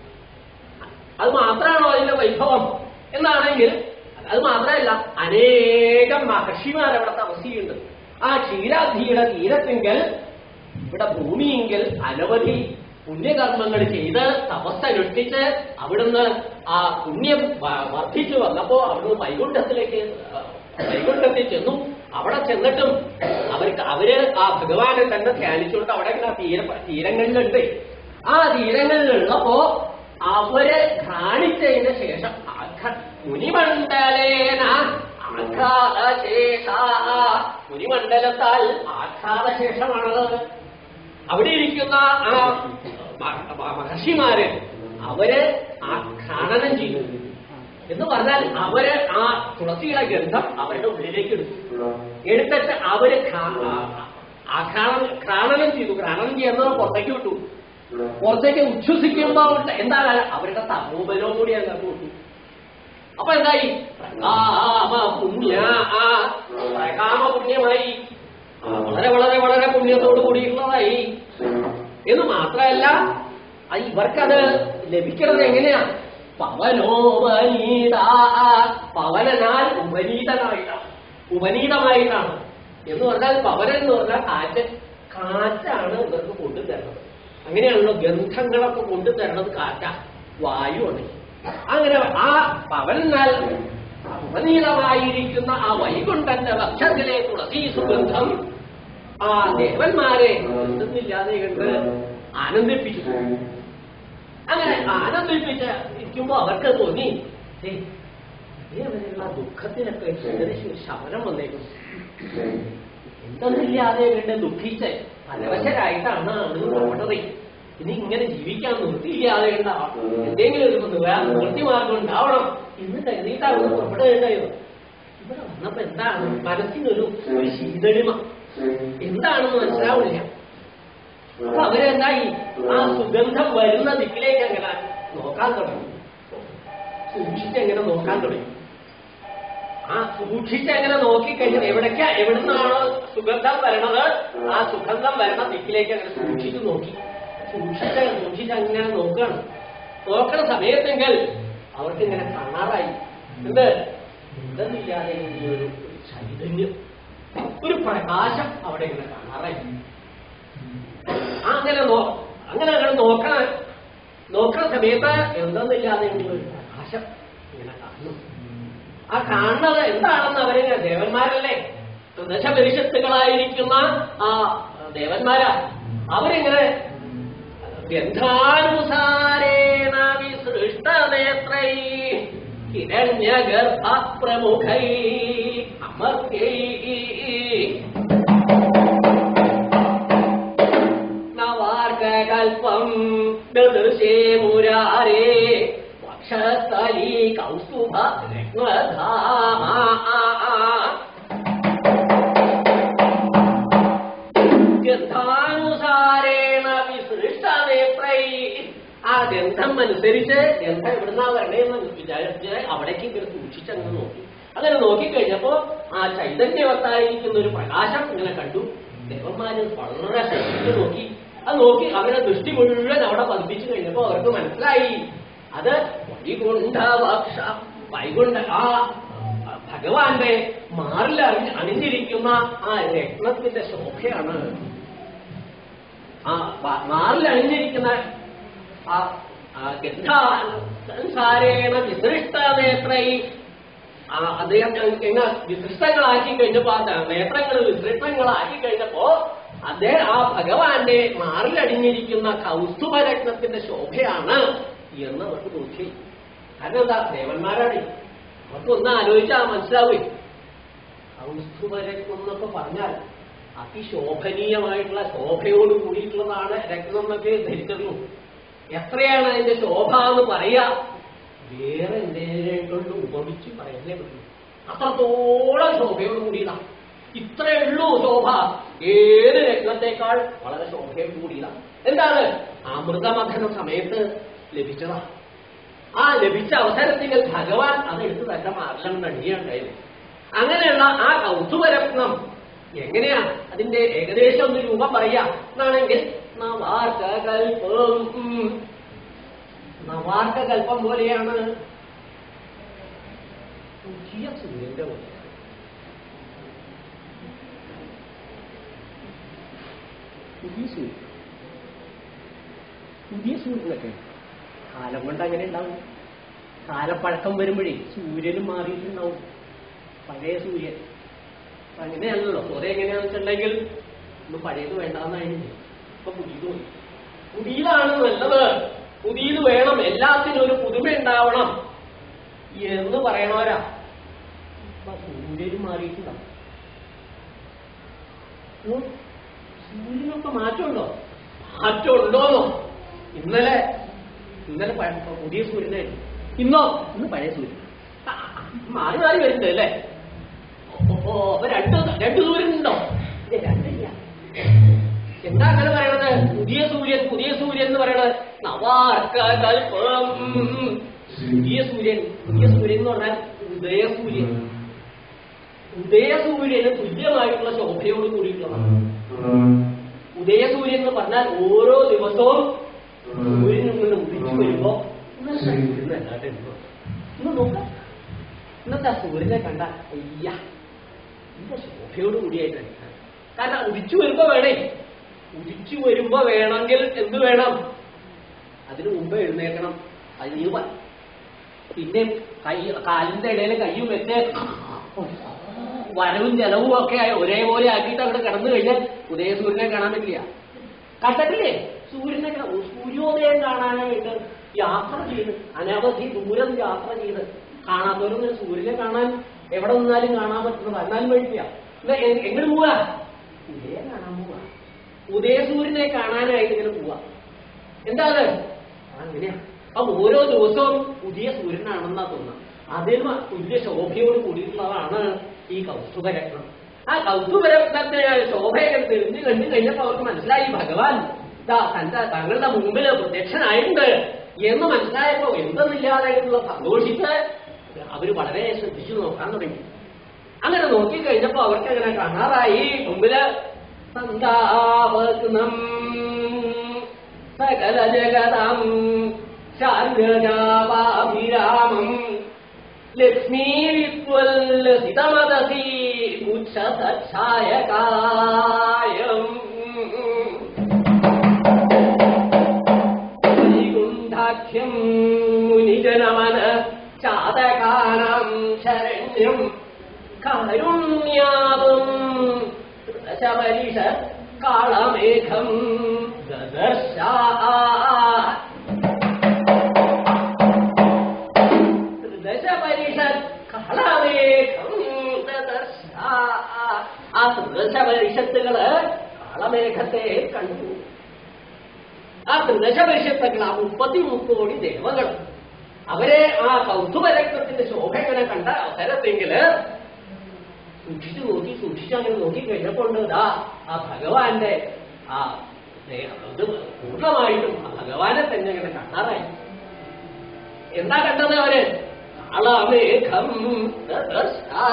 അത് മാത്രമാണോ അതിന്റെ വൈഭവം എന്നാണെങ്കിൽ അത് മാത്രമല്ല അനേകം മഹർഷിമാർ അവിടെ തപസ്സിയുണ്ട് ആ ക്ഷീരാധിയുടെ തീരത്തെങ്കിൽ ഇവിടെ ഭൂമിയെങ്കിൽ അനവധി പുണ്യകർമ്മങ്ങൾ ചെയ്ത് തപസ്സനുഷ്ഠിച്ച് അവിടുന്ന് ആ പുണ്യം വ- വർദ്ധിച്ചു വന്നപ്പോ അവിടുന്ന് വൈകുണ്ഠത്തിലേക്ക് ആ, വൈകുണ്ഠത്തിൽ ചെന്നു അവിടെ ചെന്നിട്ടും അവർക്ക് അവര് ആ ഭഗവാനെ തന്നെ ധ്യാനിച്ചുകൊണ്ട് അവിടെ ഇങ്ങനെ തീര തീരങ്ങളിലുണ്ട് ആ തീരങ്ങളിലുള്ളപ്പോ അവര് ഘ്രാണിച്ചതിന് ശേഷം ആഘ- മുനിമണ്ഡലേന ആഘാതശേഷ മുനിമണ്ഡലത്താൽ ആഘാതശേഷമാണത് അവിടെ ഇരിക്കുന്ന ആ മ- മ- മഹർഷിമാര് അവര് ആ ഖനനം ചെയ്തു എന്ന് പറഞ്ഞാൽ അവര് ആ തുളസിയുടെ ഗന്ധം അവരുടെ ഉള്ളിലേക്ക് എടുത്തു എടുത്തിട്ട് അവര് ഖാ- ആ- ആ ഖാനനം ഖാനനം ചെയ്തു ഖാനനം ചെയ്യുന്നത് പുറത്തേക്ക് വിട്ടു പുറത്തേക്ക് ഉച്ഛ്വസിക്കുമ്പോ ഉണ്ട്- എന്താണ് അവരുടെ തപോബലവും കൂടി അങ്ങോട്ട് വിട്ടു അപ്പൊ എന്തായി പ്രകാമ പുണ്യ ആ പ്രകാമ പുണ്യമായി ആ, വളരെ വളരെ വളരെ പുണ്യത്തോടു കൂടിയിട്ടുള്ളതായി എന്ന് മാത്രമല്ല ആ ഇവർക്കത് ലഭിക്കുന്നത് എങ്ങനെയാ പവനോപനീത പവനനാൽ ഉപനീതനായിട്ടാണ് ഉപനീതമായിട്ടാണ് എന്ന് പറഞ്ഞാൽ പവനൻ എന്ന് പറഞ്ഞാൽ കാറ്റ് കാറ്റാണ് ഇവർക്ക് കൊണ്ടുതരുന്നത് അങ്ങനെയാണല്ലോ ഗന്ധങ്ങളൊക്കെ കൊണ്ടുതരുന്നത് കാറ്റാ വായുവാണ് അങ്ങനെ ആ പവനാൽ ഉപനീതമായിരിക്കുന്ന ആ വൈകുണ്ഠന്റെ വക്ഷത്തിലെ തുളസി സുഗന്ധം ആ ദേവന്മാരെ എന്തെന്നില്ലാതെ കണ്ട് ആനന്ദിപ്പിച്ചു അങ്ങനെ ആനന്ദിപ്പിച്ച് ഇരിക്കുമ്പോ അവർക്ക് തോന്നി "ഏ, ഇതേവരെയുള്ള ദുഃഖത്തിനൊക്കെ ഏകദേശം ഒരു ശമനം വന്നേക്കും എന്തെന്നില്ലാതെ കണ്ട് ദുഃഖിച്ച് പരവശരായിട്ടാണ് ആളുകൾ പുറപ്പെട്ടത് ഇനി ഇങ്ങനെ ജീവിക്കാൻ നിർത്തിയില്ലാതെ കണ്ട എന്തെങ്കിലും ഒരു നിവ- നിവൃത്തി മാർഗം ഉണ്ടാവണം എന്ന് കരുതിയിട്ടാണ് പുറപ്പെടുകയുണ്ടായത് ഇവിടെ വന്നപ്പോ എന്താണ് മനസ്സിനൊരു ഒരു ശീതളിമ എന്താണെന്ന് മനസ്സിലാവില്ല അപ്പൊ അവരെന്തായി ആ സുഗന്ധം വരുന്ന ദിക്കിലേക്ക് അങ്ങനെ നോക്കാൻ തുടങ്ങി സൂക്ഷിച്ച് എങ്ങനെ നോക്കാൻ തുടങ്ങി ആ സൂക്ഷിച്ച് എങ്ങനെ നോക്കിക്കഴിഞ്ഞാൽ എവിടേക്കാ എവിടുന്നാണ് സുഗന്ധം വരണത് ആ സുഗന്ധം വരണ ദിക്കിലേക്ക് അങ്ങനെ സൂക്ഷിച്ച് നോക്കി സൂക്ഷിച്ച് സൂക്ഷിച്ച് അങ്ങനെ നോക്കുകയാണ് നോക്കണ സമയത്തെങ്കിൽ അവർക്ക് ഇങ്ങനെ കാണാറായി എന്ത് എന്തെന്നില്ലാതെ ഒരു ചൈതന്യം ഒരു പ്രകാശം അവിടെ ഇങ്ങനെ കാണാറായി ആ, അങ്ങനെ നോ അങ്ങനെ അങ്ങനെ നോക്കണ നോക്കണ സമയത്ത് എന്തെന്നില്ലാതെ ഒരു പ്രകാശം ഇങ്ങനെ കാണുന്നു ആ കാണുന്നത് എന്താണെന്ന് അവര് ദേവന്മാരല്ലേ ദശപരിഷത്തുകളായിരിക്കുന്ന ആ ദേവന്മാരാ അവരിങ്ങനെ ഗന്ധാനുസാരേണ വിസൃഷ്ടനേത്രൈ ഹിരണ്യഗർഭ പ്രമുഖൈ അമർത്യൈ നവാർക്കൽപ്പം ദൃശേ മുരാരേ കമലീ കൗസ്തുഭ രത്നധാമാ. ഗന്ധാനുസാരേണ വിസൃഷ്ടനേത്രൈ ആ ഗന്ധം അനുസരിച്ച് ഗന്ധം എവിടുന്നാ വരണേന്ന് വിചാരിച്ച് അവിടേക്ക് ഇങ്ങനെ സൂക്ഷിച്ചങ്ങ് നോക്കി അങ്ങനെ നോക്കിക്കഴിഞ്ഞപ്പോ ആ ചൈതന്യവത്തായിരിക്കുന്ന ഒരു പ്രകാശം ഇങ്ങനെ കണ്ടു ദേവന്മാര് വളരെ ശ്രദ്ധിച്ച് നോക്കി അത് നോക്കി അവരുടെ ദൃഷ്ടി മുഴുവൻ അവിടെ പതിപ്പിച്ചു കഴിഞ്ഞപ്പോ അവർക്ക് മനസ്സിലായി അത് വൈകുണ്ഠവക്ഷ വൈകുണ്ഠ ആ ഭഗവാന്റെ മാറിൽ അണി അണിഞ്ഞിരിക്കുന്ന ആ രത്നത്തിന്റെ ശോഭയാണ് ആ വ- മാറിൽ അണിഞ്ഞിരിക്കുന്ന ആ ആ ഗന്ധാസാരേണ വിസൃഷ്ടനേത്രൈ ആ അദ്ദേഹം എങ്ങ വിസൃഷ്ടങ്ങളാക്കി കഴിഞ്ഞപ്പോ ആ നേത്രങ്ങൾ വിസൃഷ്ടങ്ങളാക്കി കഴിഞ്ഞപ്പോ അദ്ദേഹം ആ ഭഗവാന്റെ മാറിലടിഞ്ഞിരിക്കുന്ന കൗസ്തുഭരത്നത്തിന്റെ ശോഭയാണ് എന്ന് അവർക്ക് തോന്നി കാരണം എന്താ ദേവന്മാരാണ് അവർക്ക് ഒന്ന് ആലോചിച്ചാൽ മനസ്സിലാവേ കൗസ്തുഭരത്നം എന്നൊക്കെ പറഞ്ഞാൽ അതിശോഭനീയമായിട്ടുള്ള ശോഭയോട് കൂടിയിട്ടുള്ളതാണ് രത്നം എന്നൊക്കെ ധരിച്ചിരുന്നു എത്രയാണ് അതിന്റെ ശോഭ എന്ന് പറയാ വേറെ എന്തെങ്കിലും കൊണ്ട് ഉപമിച്ച് പറയാനേ പറ്റും അത്രത്തോളം ശോഭയോട് കൂടിയതാണ് ഇത്രയേ ഉള്ളൂ ശോഭ ഏത് രത്നത്തെക്കാൾ വളരെ ശോഭയോട് കൂടിയതാണ് എന്താണ് അമൃതമഥന സമയത്ത് ലഭിച്ചതാ ആ ലഭിച്ച അവസരത്തിൽ ഭഗവാൻ അതെടുത്ത് തന്റെ മാറിലും നടിയുണ്ടായത് അങ്ങനെയുള്ള ആ കൗതുകരത്നം എങ്ങനെയാ അതിന്റെ ഏകദേശം ഒന്ന് രൂപം പറയാ എന്നാണെങ്കിൽ നവാർക്കകൽപ്പം നവാർക്കകൽപ്പം പോലെയാണ് പുതിയ സൂര്യന്റെ പോലെ പുതിയ സൂര്യൻ പുതിയ സൂര്യനൊക്കെ കാലം കൊണ്ട് അങ്ങനെ ഉണ്ടാവും കാലപ്പഴക്കം വരുമ്പോഴേ സൂര്യനും മാറിയിട്ടുണ്ടാവും പഴയ സൂര്യൻ അപ്പൊ അങ്ങനെയല്ലല്ലോ കുറെ എങ്ങനെയാണെന്ന് വെച്ചിട്ടുണ്ടെങ്കിൽ ഒന്ന് പഴയത് വേണ്ടാന്നായിരുന്നു ഇപ്പൊ പുതിയത് മതി പുതിയതാണ് നല്ലത് പുതിയത് വേണം എല്ലാത്തിനും ഒരു പുതുമ ഉണ്ടാവണം എന്ന് പറയണവരാ അപ്പൊ സൂര്യനും മാറിയിട്ടുണ്ടാവും ഉം. സൂര്യനൊക്കെ മാറ്റമുണ്ടോ മാറ്റമുണ്ടോന്നോ ഇന്നലെ ഇന്നലെ പഴ- പുതിയ സൂര്യനായിരുന്നു ഇന്നോ ഇന്ന് പഴയ സൂര്യൻ ആ, മാറി മാറി വരുന്നുണ്ട് അല്ലേ ഓ, ഓ അപ്പൊ രണ്ട് രണ്ട് സൂര്യൻ ഉണ്ടോ ഇല്ല, രണ്ടില്ല എന്താ അങ്ങനെ പറയണത് പുതിയ സൂര്യൻ പുതിയ സൂര്യൻ എന്ന് പറയണത് നവാർക്കൽപ്പം പുതിയ സൂര്യൻ പുതിയ സൂര്യൻ എന്ന് പറഞ്ഞാൽ ഉദയസൂര്യൻ ഉദയസൂര്യന് തുല്യമായിട്ടുള്ള ശോഭയോട് കൂടിയിട്ടുള്ളതാണ് ഉദയസൂര്യൻ എന്ന് പറഞ്ഞാൽ ഓരോ ദിവസവും സൂര്യൻ ഇങ്ങനെ ഉദിച്ചു വരുമ്പോ ഇന്നലെ സൂര്യൻ അല്ലാതെ ഉണ്ടോ? ഇന്ന് നോക്കാം ഇന്നത്തെ ആ സൂര്യനെ കണ്ട അയ്യ ഇന്ന ശോഭയോട് കൂടിയായിട്ടാണ് കാരണം ഉദിച്ചു വരുമ്പോ വേണേ ഉദിച്ചു വരുമ്പോ വേണമെങ്കിൽ എന്ത് വേണം അതിനു മുമ്പ് എഴുന്നേക്കണം അതിന് വ- പിന്നെ കൈ കാലിന്റെ ഇടയിൽ കയ്യും വെച്ച് വരവും ജലവും ഒക്കെ ആയി ഒരേപോലെ ആക്കിയിട്ട് അവിടെ കിടന്നു കഴിഞ്ഞാൽ ഉദയസൂര്യനെ കാണാൻ പറ്റില്ല കണ്ടിട്ടില്ലേ സൂര്യനെ കാണാൻ സൂര്യോദയം കാണാനായിട്ട് യാത്ര ചെയ്ത് അനവധി ദൂരം യാത്ര ചെയ്ത് കാണാത്തവരൊന്നും സൂര്യനെ കാണാൻ എവിടെ നിന്നാലും കാണാൻ പറ്റുന്നത് എന്നാലും വഴിക്കില്ല ഇത് എ- എങ്ങനെ പോവാ ഉദയം കാണാൻ പോവാ ഉദയസൂര്യനെ കാണാനായിട്ട് ഇങ്ങനെ പോവാ എന്താ അത് അങ്ങനെയാ അപ്പൊ ഓരോ ദിവസവും പുതിയ സൂര്യനാണെന്നാ തോന്നുന്നത് അതിന് തുല്യ ശോഭയോട് കൂടിയിട്ടുള്ളതാണ് ഈ കൗസ്തുഭരത്നം ആ കൗസ്തുഭരത്നത്തിന് ശോഭയൊക്കെ തിരിഞ്ഞു കണ്ടു കഴിഞ്ഞപ്പോ അവർക്ക് മനസ്സിലായി ഭഗവാൻ ദാ തന്റെ തങ്ങളുടെ മുമ്പിൽ പ്രത്യക്ഷനായിട്ടുണ്ട് എന്ന് മനസ്സിലായപ്പോ എന്തെന്നില്ലാതായിട്ടുള്ള സന്തോഷിച്ച് അവര് വളരെ ശ്രദ്ധിച്ചു നോക്കാൻ തുടങ്ങി അങ്ങനെ നോക്കിക്കഴിഞ്ഞപ്പോ അവർക്ക് അങ്ങനെ കാണാറായി മുമ്പില് സന്താപഗ്നം സകല ജഗതാം ശാന്യജാവാഭിരാമം ലക്ഷ്മീ വിത്വല്ലസിതമദസി ഉച്ഛസായകായം വൈകുണ്ഠാഖ്യം മുനിജനമന ചാതകാനാം ശരണ്യം കാരുണ്യാതും ശബരിഷ കാളമേഘം ദദർശ ത്രിദശപരിഷത് കാളമേഘം ദദർശ ആ ത്രിദശപരിഷത്തുകള് കാളമേഘത്തെ കണ്ടു ആ ത്രിദശപരിഷത്തുകൾ ആ മുപ്പത്തി മുക്കോടി ദേവകൾ അവരെ ആ കൗതുകരക്തത്തിന്റെ ശോഭ ഇങ്ങനെ കണ്ട അവസരത്തെങ്കില് സൂക്ഷിച്ചു നോക്കി സൂക്ഷിച്ചു അങ്ങനെ നോക്കി കഴിഞ്ഞപ്പോൾ ഇതാ ആ ഭഗവാന്റെ ആ സ്നേഹം ഇത് പൂർണ്ണമായിട്ടും ആ ഭഗവാനെ തന്നെ ഇങ്ങനെ കാണാറായി എന്താ കണ്ടത് അവര് കാളമേഘം ദദർശാ.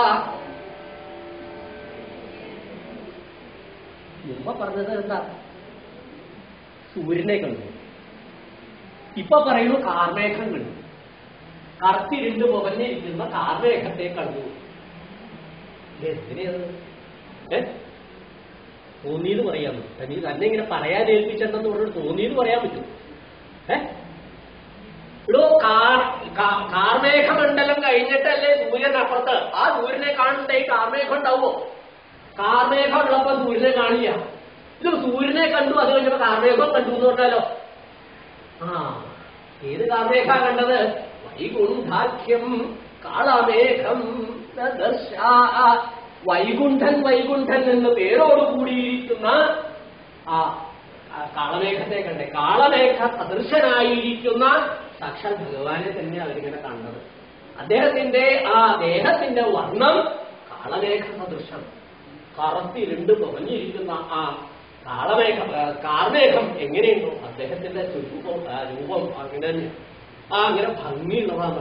മുമ്പ് പറഞ്ഞത് എന്താ സൂര്യനെ കണ്ടു ഇപ്പൊ പറയുന്നു കാർമേഘം കണ്ടു കറുത്തിരുണ്ട് പുകഞ്ഞിരിക്കുന്ന കാർമേഘത്തെ കണ്ടു എങ്ങനെയത് ഏ തോന്നിയത് പറയാമോ തനി തന്നെ ഇങ്ങനെ പറയാൻ ഏൽപ്പിച്ചെന്നു പറഞ്ഞിട്ട് തോന്നിയത് പറയാൻ പറ്റും ഏ ഇടോ കാർ കാ- കാർമേഘമണ്ഡലം കഴിഞ്ഞിട്ടല്ലേ സൂര്യൻ അപ്പുറത്ത് ആ സൂര്യനെ കാണണ്ടേ ഈ കാർമേഘം ഉണ്ടാവുമോ കാർമേഘം ഉള്ളപ്പോ സൂര്യനെ കാണില്ല ഇത് സൂര്യനെ കണ്ടു അത് കഴിഞ്ഞപ്പോ കാർമേഘം കണ്ടു എന്ന് പറഞ്ഞാലോ ആ ഏത് കാർമേഘ കണ്ടത് വൈകുണ്ഠാഖ്യം കാളമേഘം ദദർശാ. വൈകുണ്ഠൻ വൈകുണ്ഠൻ എന്ന് പേരോട് കൂടിയിരിക്കുന്ന ആ ആ കാളമേഘത്തെ കണ്ടേ കാളമേഘ സദൃശനായിരിക്കുന്ന സാക്ഷാൽ ഭഗവാനെ തന്നെ അവരിങ്ങനെ കണ്ടത് അദ്ദേഹത്തിന്റെ ആ ദേഹത്തിന്റെ വർണ്ണം കാളമേഘ സദൃശം കറുത്തിരുണ്ട് പുകഞ്ഞിരിക്കുന്ന ആ കാളമേഘം ആ, കാർമേഘം എങ്ങനെയുണ്ടോ അദ്ദേഹത്തിന്റെ രൂപം ആ, രൂപം അങ്ങനെ തന്നെ ആ അങ്ങനെ ഭംഗിയുള്ളതാണ്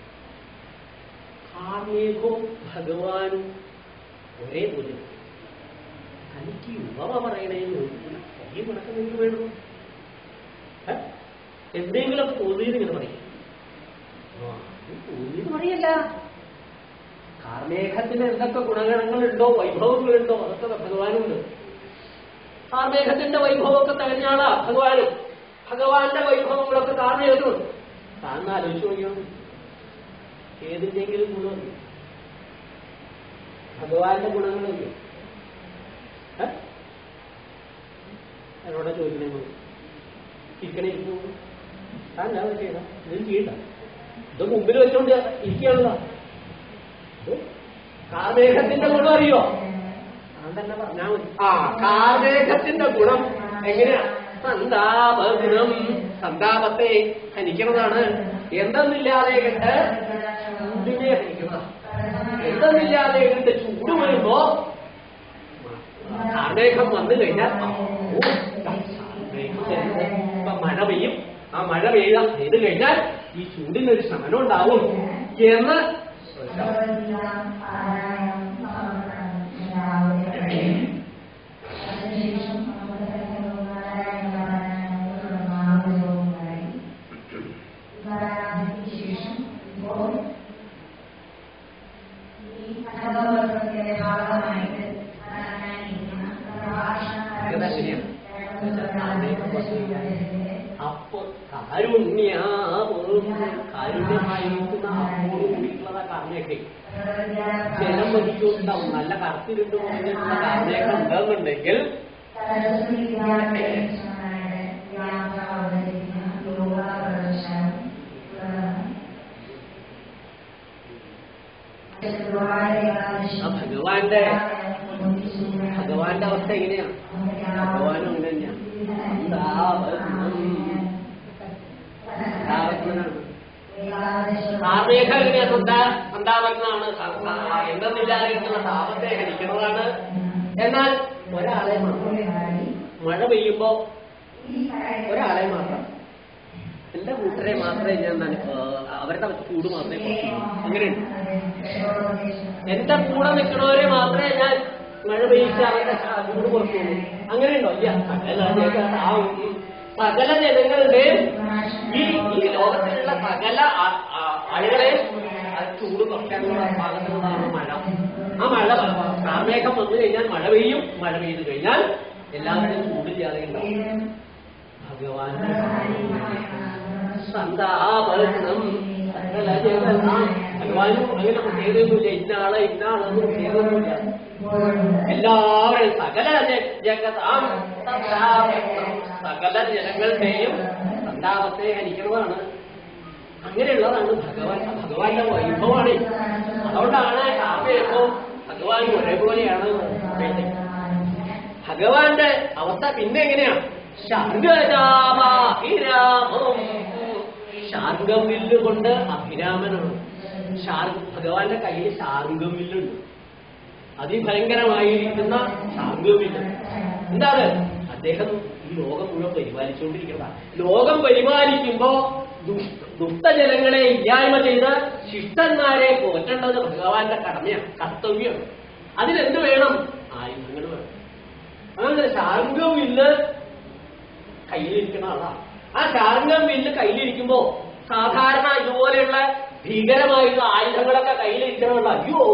കാർമേഘവും ഭഗവാനും ഒരേ പോലെ തനിക്ക് യുവമ പറയണേന്ന് ചോദിക്കില്ല കൈ മുടക്കം എനിക്ക് വേണോ ഏ? എന്തെങ്കിലുമൊക്കെ തോന്നിയത് ഇങ്ങനെ പറയും ആ, ഇത് തോന്നിയത് പറയല്ല കാർമേഘത്തിന് എന്തൊക്കെ ഗുണഗണങ്ങളുണ്ടോ വൈഭവങ്ങളുണ്ടോ അതൊക്കെ ഭഗവാനുണ്ട് കാർമേഘത്തിന്റെ വൈഭവമൊക്കെ തികഞ്ഞാളാ ഭഗവാനും ഭഗവാന്റെ വൈഭവങ്ങളൊക്കെ കാർമേഘത്തിനുണ്ട് താന്ന് ആലോചിച്ചു നോക്കിയോ ഏതിന്റെങ്കിലും ഗുണം ഭഗവാന്റെ ഗുണങ്ങളൊക്കെ ഏ? എന്നോടാ ചോദിക്കണേ ഇരിക്കണേ ഇരിക്കുന്നു താൻ ഞാൻ ചെയ്യണം ഇത് ചെയ്യണ്ട ഇത് മുമ്പിൽ വെച്ചോണ്ട് ഇരിക്കുകയാണല്ലോ ഇത് കാർമേഘത്തിന്റെ ഗുണം അറിയോ ഞാൻ തന്നെ പറഞ്ഞാ മതി ആ കാർമേഘത്തിന്റെ ഗുണം എങ്ങനെയാ സന്താപഗുണം സന്താപത്തെ ഹനിക്കുന്നതാണ് എന്തെന്നില്ലാതെ കണ്ട് ചൂടിനെ ഹനിക്കുന്നതാണ് എന്തെന്നില്ലാതെ കണ്ട് ചൂട് വരുമ്പോ കാർമേഘം വന്നു കഴിഞ്ഞാൽ ഓ, കാർമേഘം വരുന്നു. ഇപ്പൊ മഴ പെയ്യും ആ മഴ പെയ്ത പെയ്ത് കഴിഞ്ഞാൽ ഈ ചൂടിനൊരു ശമനം ഉണ്ടാവും എന്ന് അപ്പൊ കാരുണ്യാവും കാരുണ്യമായിരിക്കുന്ന അപ്പോഴും കൂടിയിട്ടുള്ളതാ കാർമേഘം ജലം വഹിച്ചുണ്ടാവും നല്ല കറുത്തിരുണ്ട് പോയിട്ടുള്ള കാർമേഘം ഉണ്ടെന്നുണ്ടെങ്കിൽ ആ ഭഗവാന്റെ ഭഗവാന്റെ അവസ്ഥ എങ്ങനെയാണ് ഭഗവാനും അങ്ങനെ തന്നെയാണ് സന്താപനം. സന്താപജ്ഞനാണ് കാർമേഘ എങ്ങനെയാ സന്താ സന്താപജ്ഞനാണ് എന്തെന്നില്ലാതിരിക്കുന്ന താപത്തെ ഹരിക്കുന്നതാണ് എന്നാൽ ഒരാളെ മാത്രം മഴ പെയ്യുമ്പോ ഒരാളെ മാത്രം എന്റെ കൂട്ടരെ മാത്രമേ ഞാൻ നന- ആ, അവരുടെ ചൂട് മാത്രമേ കുറച്ചുള്ളൂ അങ്ങനെയുണ്ട് എന്റെ കൂടെ നിൽക്കണവരെ മാത്രമേ ഞാൻ മഴ പെയ്യിച്ച് അവരുടെ ചാ- ചൂട് കുറച്ചുള്ളൂ അങ്ങനെയുണ്ടോ ഇല്ല സകല ജഗതാവും സകല ജനങ്ങളുടെയും ഈ ഈ ലോകത്തിലുള്ള സകല ആ- ആ- ആളുകളെ ആ ചൂട് കുറയ്ക്കാനുള്ള പാകത്തിനുള്ളതാണ് മഴ ആ മഴ കാർമേഘം വന്നു കഴിഞ്ഞാൽ മഴ പെയ്യും മഴ പെയ്തു കഴിഞ്ഞാൽ എല്ലാവരുടെയും ചൂടില്ലാതെ ഉണ്ടാവും ഭഗവാന്റെ സന്താപരണം സകല ജഗതാം ഭഗവാനും അങ്ങനെ പ്രത്യേകതയൊന്നുമില്ല ഇന്ന ആളെ ഇന്ന ആളെന്ന് പ്രത്യേകതയൊന്നുമില്ല എല്ലാവരും സകല ജ- ജഗതാം സന്താപനം സകല ജനങ്ങളുടെയും സന്താപത്തെ ഹരിക്കുന്നതാണ് അങ്ങനെയുള്ളതാണ് ഭഗവാൻ ഭഗവാന്റെ വൈഭവമാണ് അതുകൊണ്ടാണ് കാവ്യവും ഭഗവാനും ഒരേപോലെയാണ് പറയുന്നത്. ഭഗവാന്റെ അവസ്ഥ പിന്നെ എങ്ങനെയാ ശങ്കരാമാഹിരാമം ശാർഗം വില്ല് കൊണ്ട് അഭിരാമനാണ് ശാർ ഭഗവാന്റെ കയ്യിൽ ശാർഗം വില്ലുണ്ട് അതിഭയങ്കരമായിരിക്കുന്ന ശാർഗം വില്ല് എന്താണ് അദ്ദേഹം ഈ ലോകം മുഴുവൻ പരിപാലിച്ചുകൊണ്ടിരിക്കുന്നതാണ് ലോകം പരിപാലിക്കുമ്പോ ദു- ദുഷ്ടജനങ്ങളെ ഇല്ലായ്മ ചെയ്ത് ശിഷ്ടന്മാരെ പോറ്റേണ്ടത് ഭഗവാന്റെ കടമയാണ് കർത്തവ്യമാണ് അതിനെന്ത് വേണം ആയുധങ്ങൾ വേണം അങ്ങനെ ശാർഗം വില്ല് കയ്യിലിരിക്കുന്ന ആളാണ് ആ ശാർഗം വില്ല് കയ്യിലിരിക്കുമ്പോ സാധാരണ ഇതുപോലെയുള്ള ഭീകരമായിട്ടുള്ള ആയുധങ്ങളൊക്കെ കയ്യിലിരിക്കണമല്ല അയ്യോ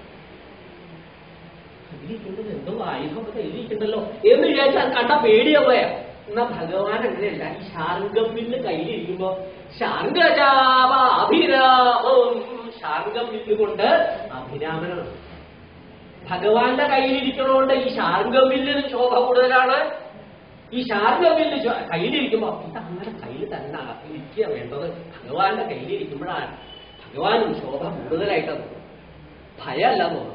കയ്യിലിരിക്കുന്നത് എന്തോ ആയുധമൊക്കെ കയ്യിലിരിക്കണ്ടല്ലോ എന്ന് വിചാരിച്ചാൽ കണ്ട പേടിയാവുക എന്നാ ഭഗവാൻ അങ്ങനെയല്ല ഈ ശാർഗം വില്ല് കയ്യിലിരിക്കുമ്പോ ശാർഗജാപ അഭിരാമം ശാർഗം വില്ല് കൊണ്ട് അഭിരാമനാണ് ഭഗവാന്റെ കയ്യിലിരിക്കണോണ്ട് ഈ ശാർഗവില്ലിന് ശോഭ കൂടുതലാണ് ഈ ശാർഗവില്ല് ചോ- കയ്യിലിരിക്കുമ്പോ ഇത് അങ്ങനെ കയ്യിൽ തന്നെ ഇരിക്കുക വേണ്ടത് ഭഗവാന്റെ കയ്യിലിരിക്കുമ്പോഴാണ് ഭഗവാനും ശോഭ കൂടുതലായിട്ട് തോന്നും ഭയമല്ല തോന്നും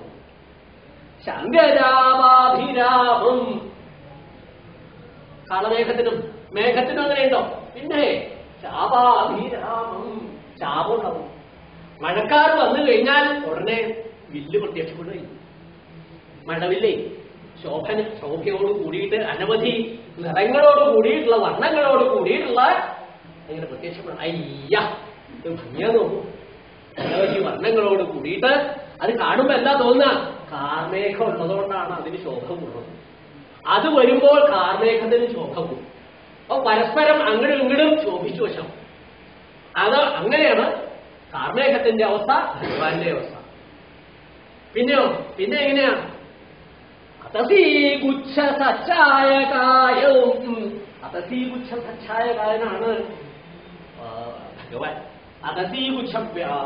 ശങ്കരാമാഭിരാമം കാളമേഘത്തിനും മേഘത്തിനും അങ്ങനെയുണ്ടോ പിന്നെ ശാപാഭിരാമം ശാപമുണ്ടാവും മഴക്കാർ വന്നു കഴിഞ്ഞാൽ ഉടനെ വില്ല് പ്രത്യക്ഷപ്പെടുകയും മഴവില്ലേ ശോഭന ശോഭയോട് കൂടിയിട്ട് അനവധി നിറങ്ങളോട് കൂടിയിട്ടുള്ള വർണ്ണങ്ങളോട് കൂടിയിട്ടുള്ള അങ്ങനെ പ്രത്യക്ഷപ്പെടും അയ്യ ഇത് ഭംഗിയാ നോക്കൂ അനവധി വർണ്ണങ്ങളോട് കൂടിയിട്ട് അത് കാണുമ്പോ എന്താ തോന്നുക കാർമേഘം ഉള്ളതുകൊണ്ടാണ് അതിന് ശോഭ കൂടുന്നത് അത് വരുമ്പോൾ കാർമേഘത്തിന് ശോഭ കൂടും അപ്പൊ പരസ്പരം അങ്ങടും ഇങ്ങടും ശോഭിച്ചു വശം അത് അങ്ങനെയാണ് കാർമേഘത്തിന്റെ അവസ്ഥ ഭഗവാന്റെ അവസ്ഥ പിന്നെയോ പിന്നെ എങ്ങനെയാ അതസീഗുച്ഛ സച്ചായകായവും അതസീഗുച്ഛ സച്ചായകായനാണ് ആ, ഭഗവാൻ അതസീഗുച്ഛ വ്യ-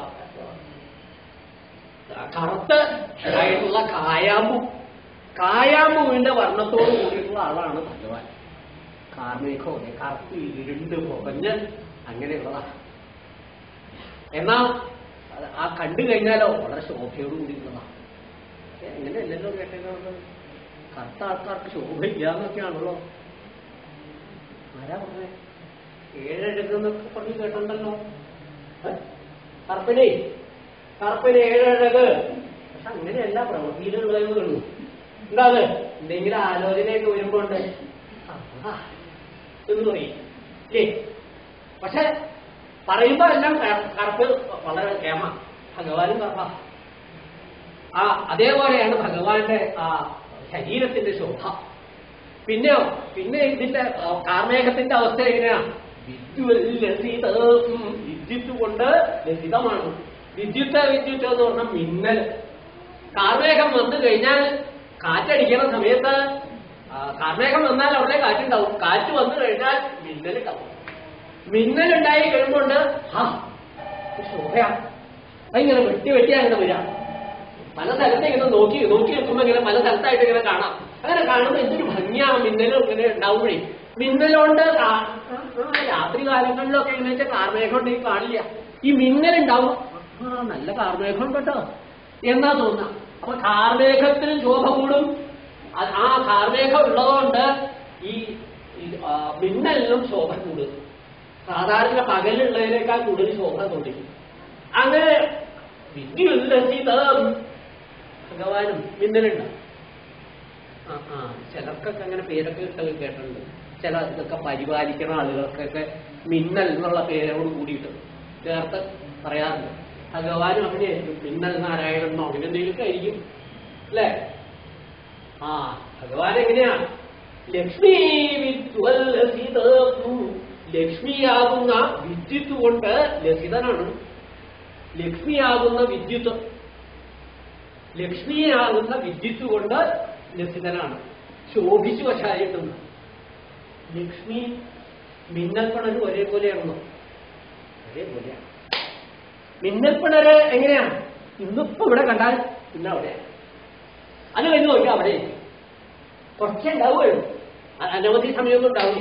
കറുത്ത് ആയിട്ടുള്ള കായാമ്പു കായാമ്പുവിന്റെ വർണ്ണത്തോട് കൂടിയിട്ടുള്ള ആളാണ് ഭഗവാൻ കാർമേഘമൊക്കെ കറുത്ത് ഇരുണ്ട് പുകഞ്ഞ് അങ്ങനെയുള്ളതാണ് എന്നാ അത് ആ കണ്ടു കഴിഞ്ഞാലോ വളരെ ശോഭയോട് കൂടിയിട്ടുള്ളതാണ് പക്ഷെ അങ്ങനെയല്ലല്ലോ കേട്ടേക്കുന്നത് കറുത്ത ആൾക്കാർക്ക് ശോഭയില്ല എന്നൊക്കെയാണല്ലോ ആരാ പറഞ്ഞേ ഏഴഴകെന്നൊക്കെ പറഞ്ഞ് കേട്ടിട്ടുണ്ടല്ലോ ഏ? കറുപ്പിനെ കറുപ്പിന് ഏഴഴക് പക്ഷെ അങ്ങനെയല്ല പ്രവൃത്തിയിലുള്ളതെന്ന് കണ്ടു എന്താ അത് എന്തെങ്കിലും ആലോചനയൊക്കെ വരുമ്പോണ്ട് ആ, എന്ന് പറയും ഇല്ലേ പക്ഷെ പറയുമ്പോ എല്ലാം ക- കറുപ്പ് വളരെ കേമ ഭഗവാനും കറുപ്പ ആ അതേപോലെയാണ് ഭഗവാന്റെ ആ ശരീരത്തിന്റെ ശോഭ പിന്നെയോ പിന്നെ ഇതിന്റെ ആ, കാർമേഘത്തിന്റെ അവസ്ഥ എങ്ങനെയാ വിദ്യുൽ ലസിത ഉം, വിദ്യുത്ത് കൊണ്ട് ലസിതമാണ് വിദ്യുത്ത് വിദ്യുത്ത് എന്ന് പറഞ്ഞാൽ മിന്നൽ കാർമേഘം വന്നു കഴിഞ്ഞാൽ കാറ്റടിക്കുന്ന സമയത്ത് ആ, കാർമേഘം വന്നാൽ അവിടെ കാറ്റുണ്ടാവും കാറ്റ് വന്നു കഴിഞ്ഞാൽ മിന്നലുണ്ടാവും മിന്നലുണ്ടായി കഴിയുമ്പോണ്ട് ആ ഇത് ശോഭയാ അതിങ്ങനെ വെട്ടി വെട്ടി അങ്ങനെ വരാം പല സ്ഥലത്ത് ഇങ്ങനെ നോക്കി നോക്കി നിൽക്കുമ്പോ ഇങ്ങനെ പല സ്ഥലത്തായിട്ട് ഇങ്ങനെ കാണാം അങ്ങനെ കാണുമ്പോ എന്തൊരു ഭംഗിയാ മിന്നലും ഇങ്ങനെ ഉണ്ടാവുമ്പോഴേ മിന്നലുകൊണ്ട് കാ- ആ, ആ, രാത്രി കാലങ്ങളിലൊക്കെ എങ്ങനെ വെച്ചാൽ കാർമേഘം ഉണ്ടെങ്കിൽ കാണില്ല ഈ മിന്നലുണ്ടാവും ആ നല്ല കാർമേഘം ഉണ്ട് കേട്ടോ എന്നാ തോന്നാം അപ്പൊ കാർമേഘത്തിനും ശോഭ കൂടും അത് ആ കാർമേഘം ഉള്ളതുകൊണ്ട് ഈ ഈ, ആ, മിന്നലിനും ശോഭ കൂടും സാധാരണ പകലുള്ളതിനേക്കാൾ കൂടുതൽ ശോഭ തോന്നിക്കും അങ്ങനെ വിദ്യുല്ലസിതം ഭഗവാനും മിന്നലുണ്ട് ആ ആ ചിലർക്കൊക്കെ അങ്ങനെ പേരൊക്കെ ഇട്ടൊക്കെ കേട്ടിട്ടുണ്ട് ചില ഇതൊക്കെ പരിപാലിക്കുന്ന ആളുകൾക്കൊക്കെ മിന്നൽ എന്നുള്ള പേരോട് കൂടിയിട്ട് ചേർത്ത് പറയാറുണ്ട് ഭഗവാനും അങ്ങനെയായിരിക്കും മിന്നൽ നാരായണനോ അങ്ങനെ എന്തെങ്കിലുമൊക്കെ ആയിരിക്കും അല്ലേ ആ ഭഗവാൻ എങ്ങനെയാ ലക്ഷ്മി വിദ്വൽ ലസിതം ലക്ഷ്മിയാകുന്ന വിദ്യുത്ത് കൊണ്ട് ലസിതനാണ് ലക്ഷ്മിയാകുന്ന വിദ്യുത്ത് ലക്ഷ്മിയാകുന്ന വിദ്യുത്ത് കൊണ്ട് ലസിതനാണ് ശോഭിച്ചു വശായിട്ടുണ്ട് ലക്ഷ്മി മിന്നൽപ്പണര് ഒരേപോലെയാണല്ലോ ഒരേപോലെയാണ് മിന്നൽപ്പണര് എങ്ങനെയാണ് ഇന്നിപ്പോ ഇവിടെ കണ്ടാൽ ഇന്ന് അവിടെയാണ് അത് കഴിഞ്ഞ് നോക്കിയാൽ അവിടെ കുറച്ചേ ഉണ്ടാവുകയുള്ളൂ അ- അനവധി സമയമൊന്നും ഉണ്ടാവില്ല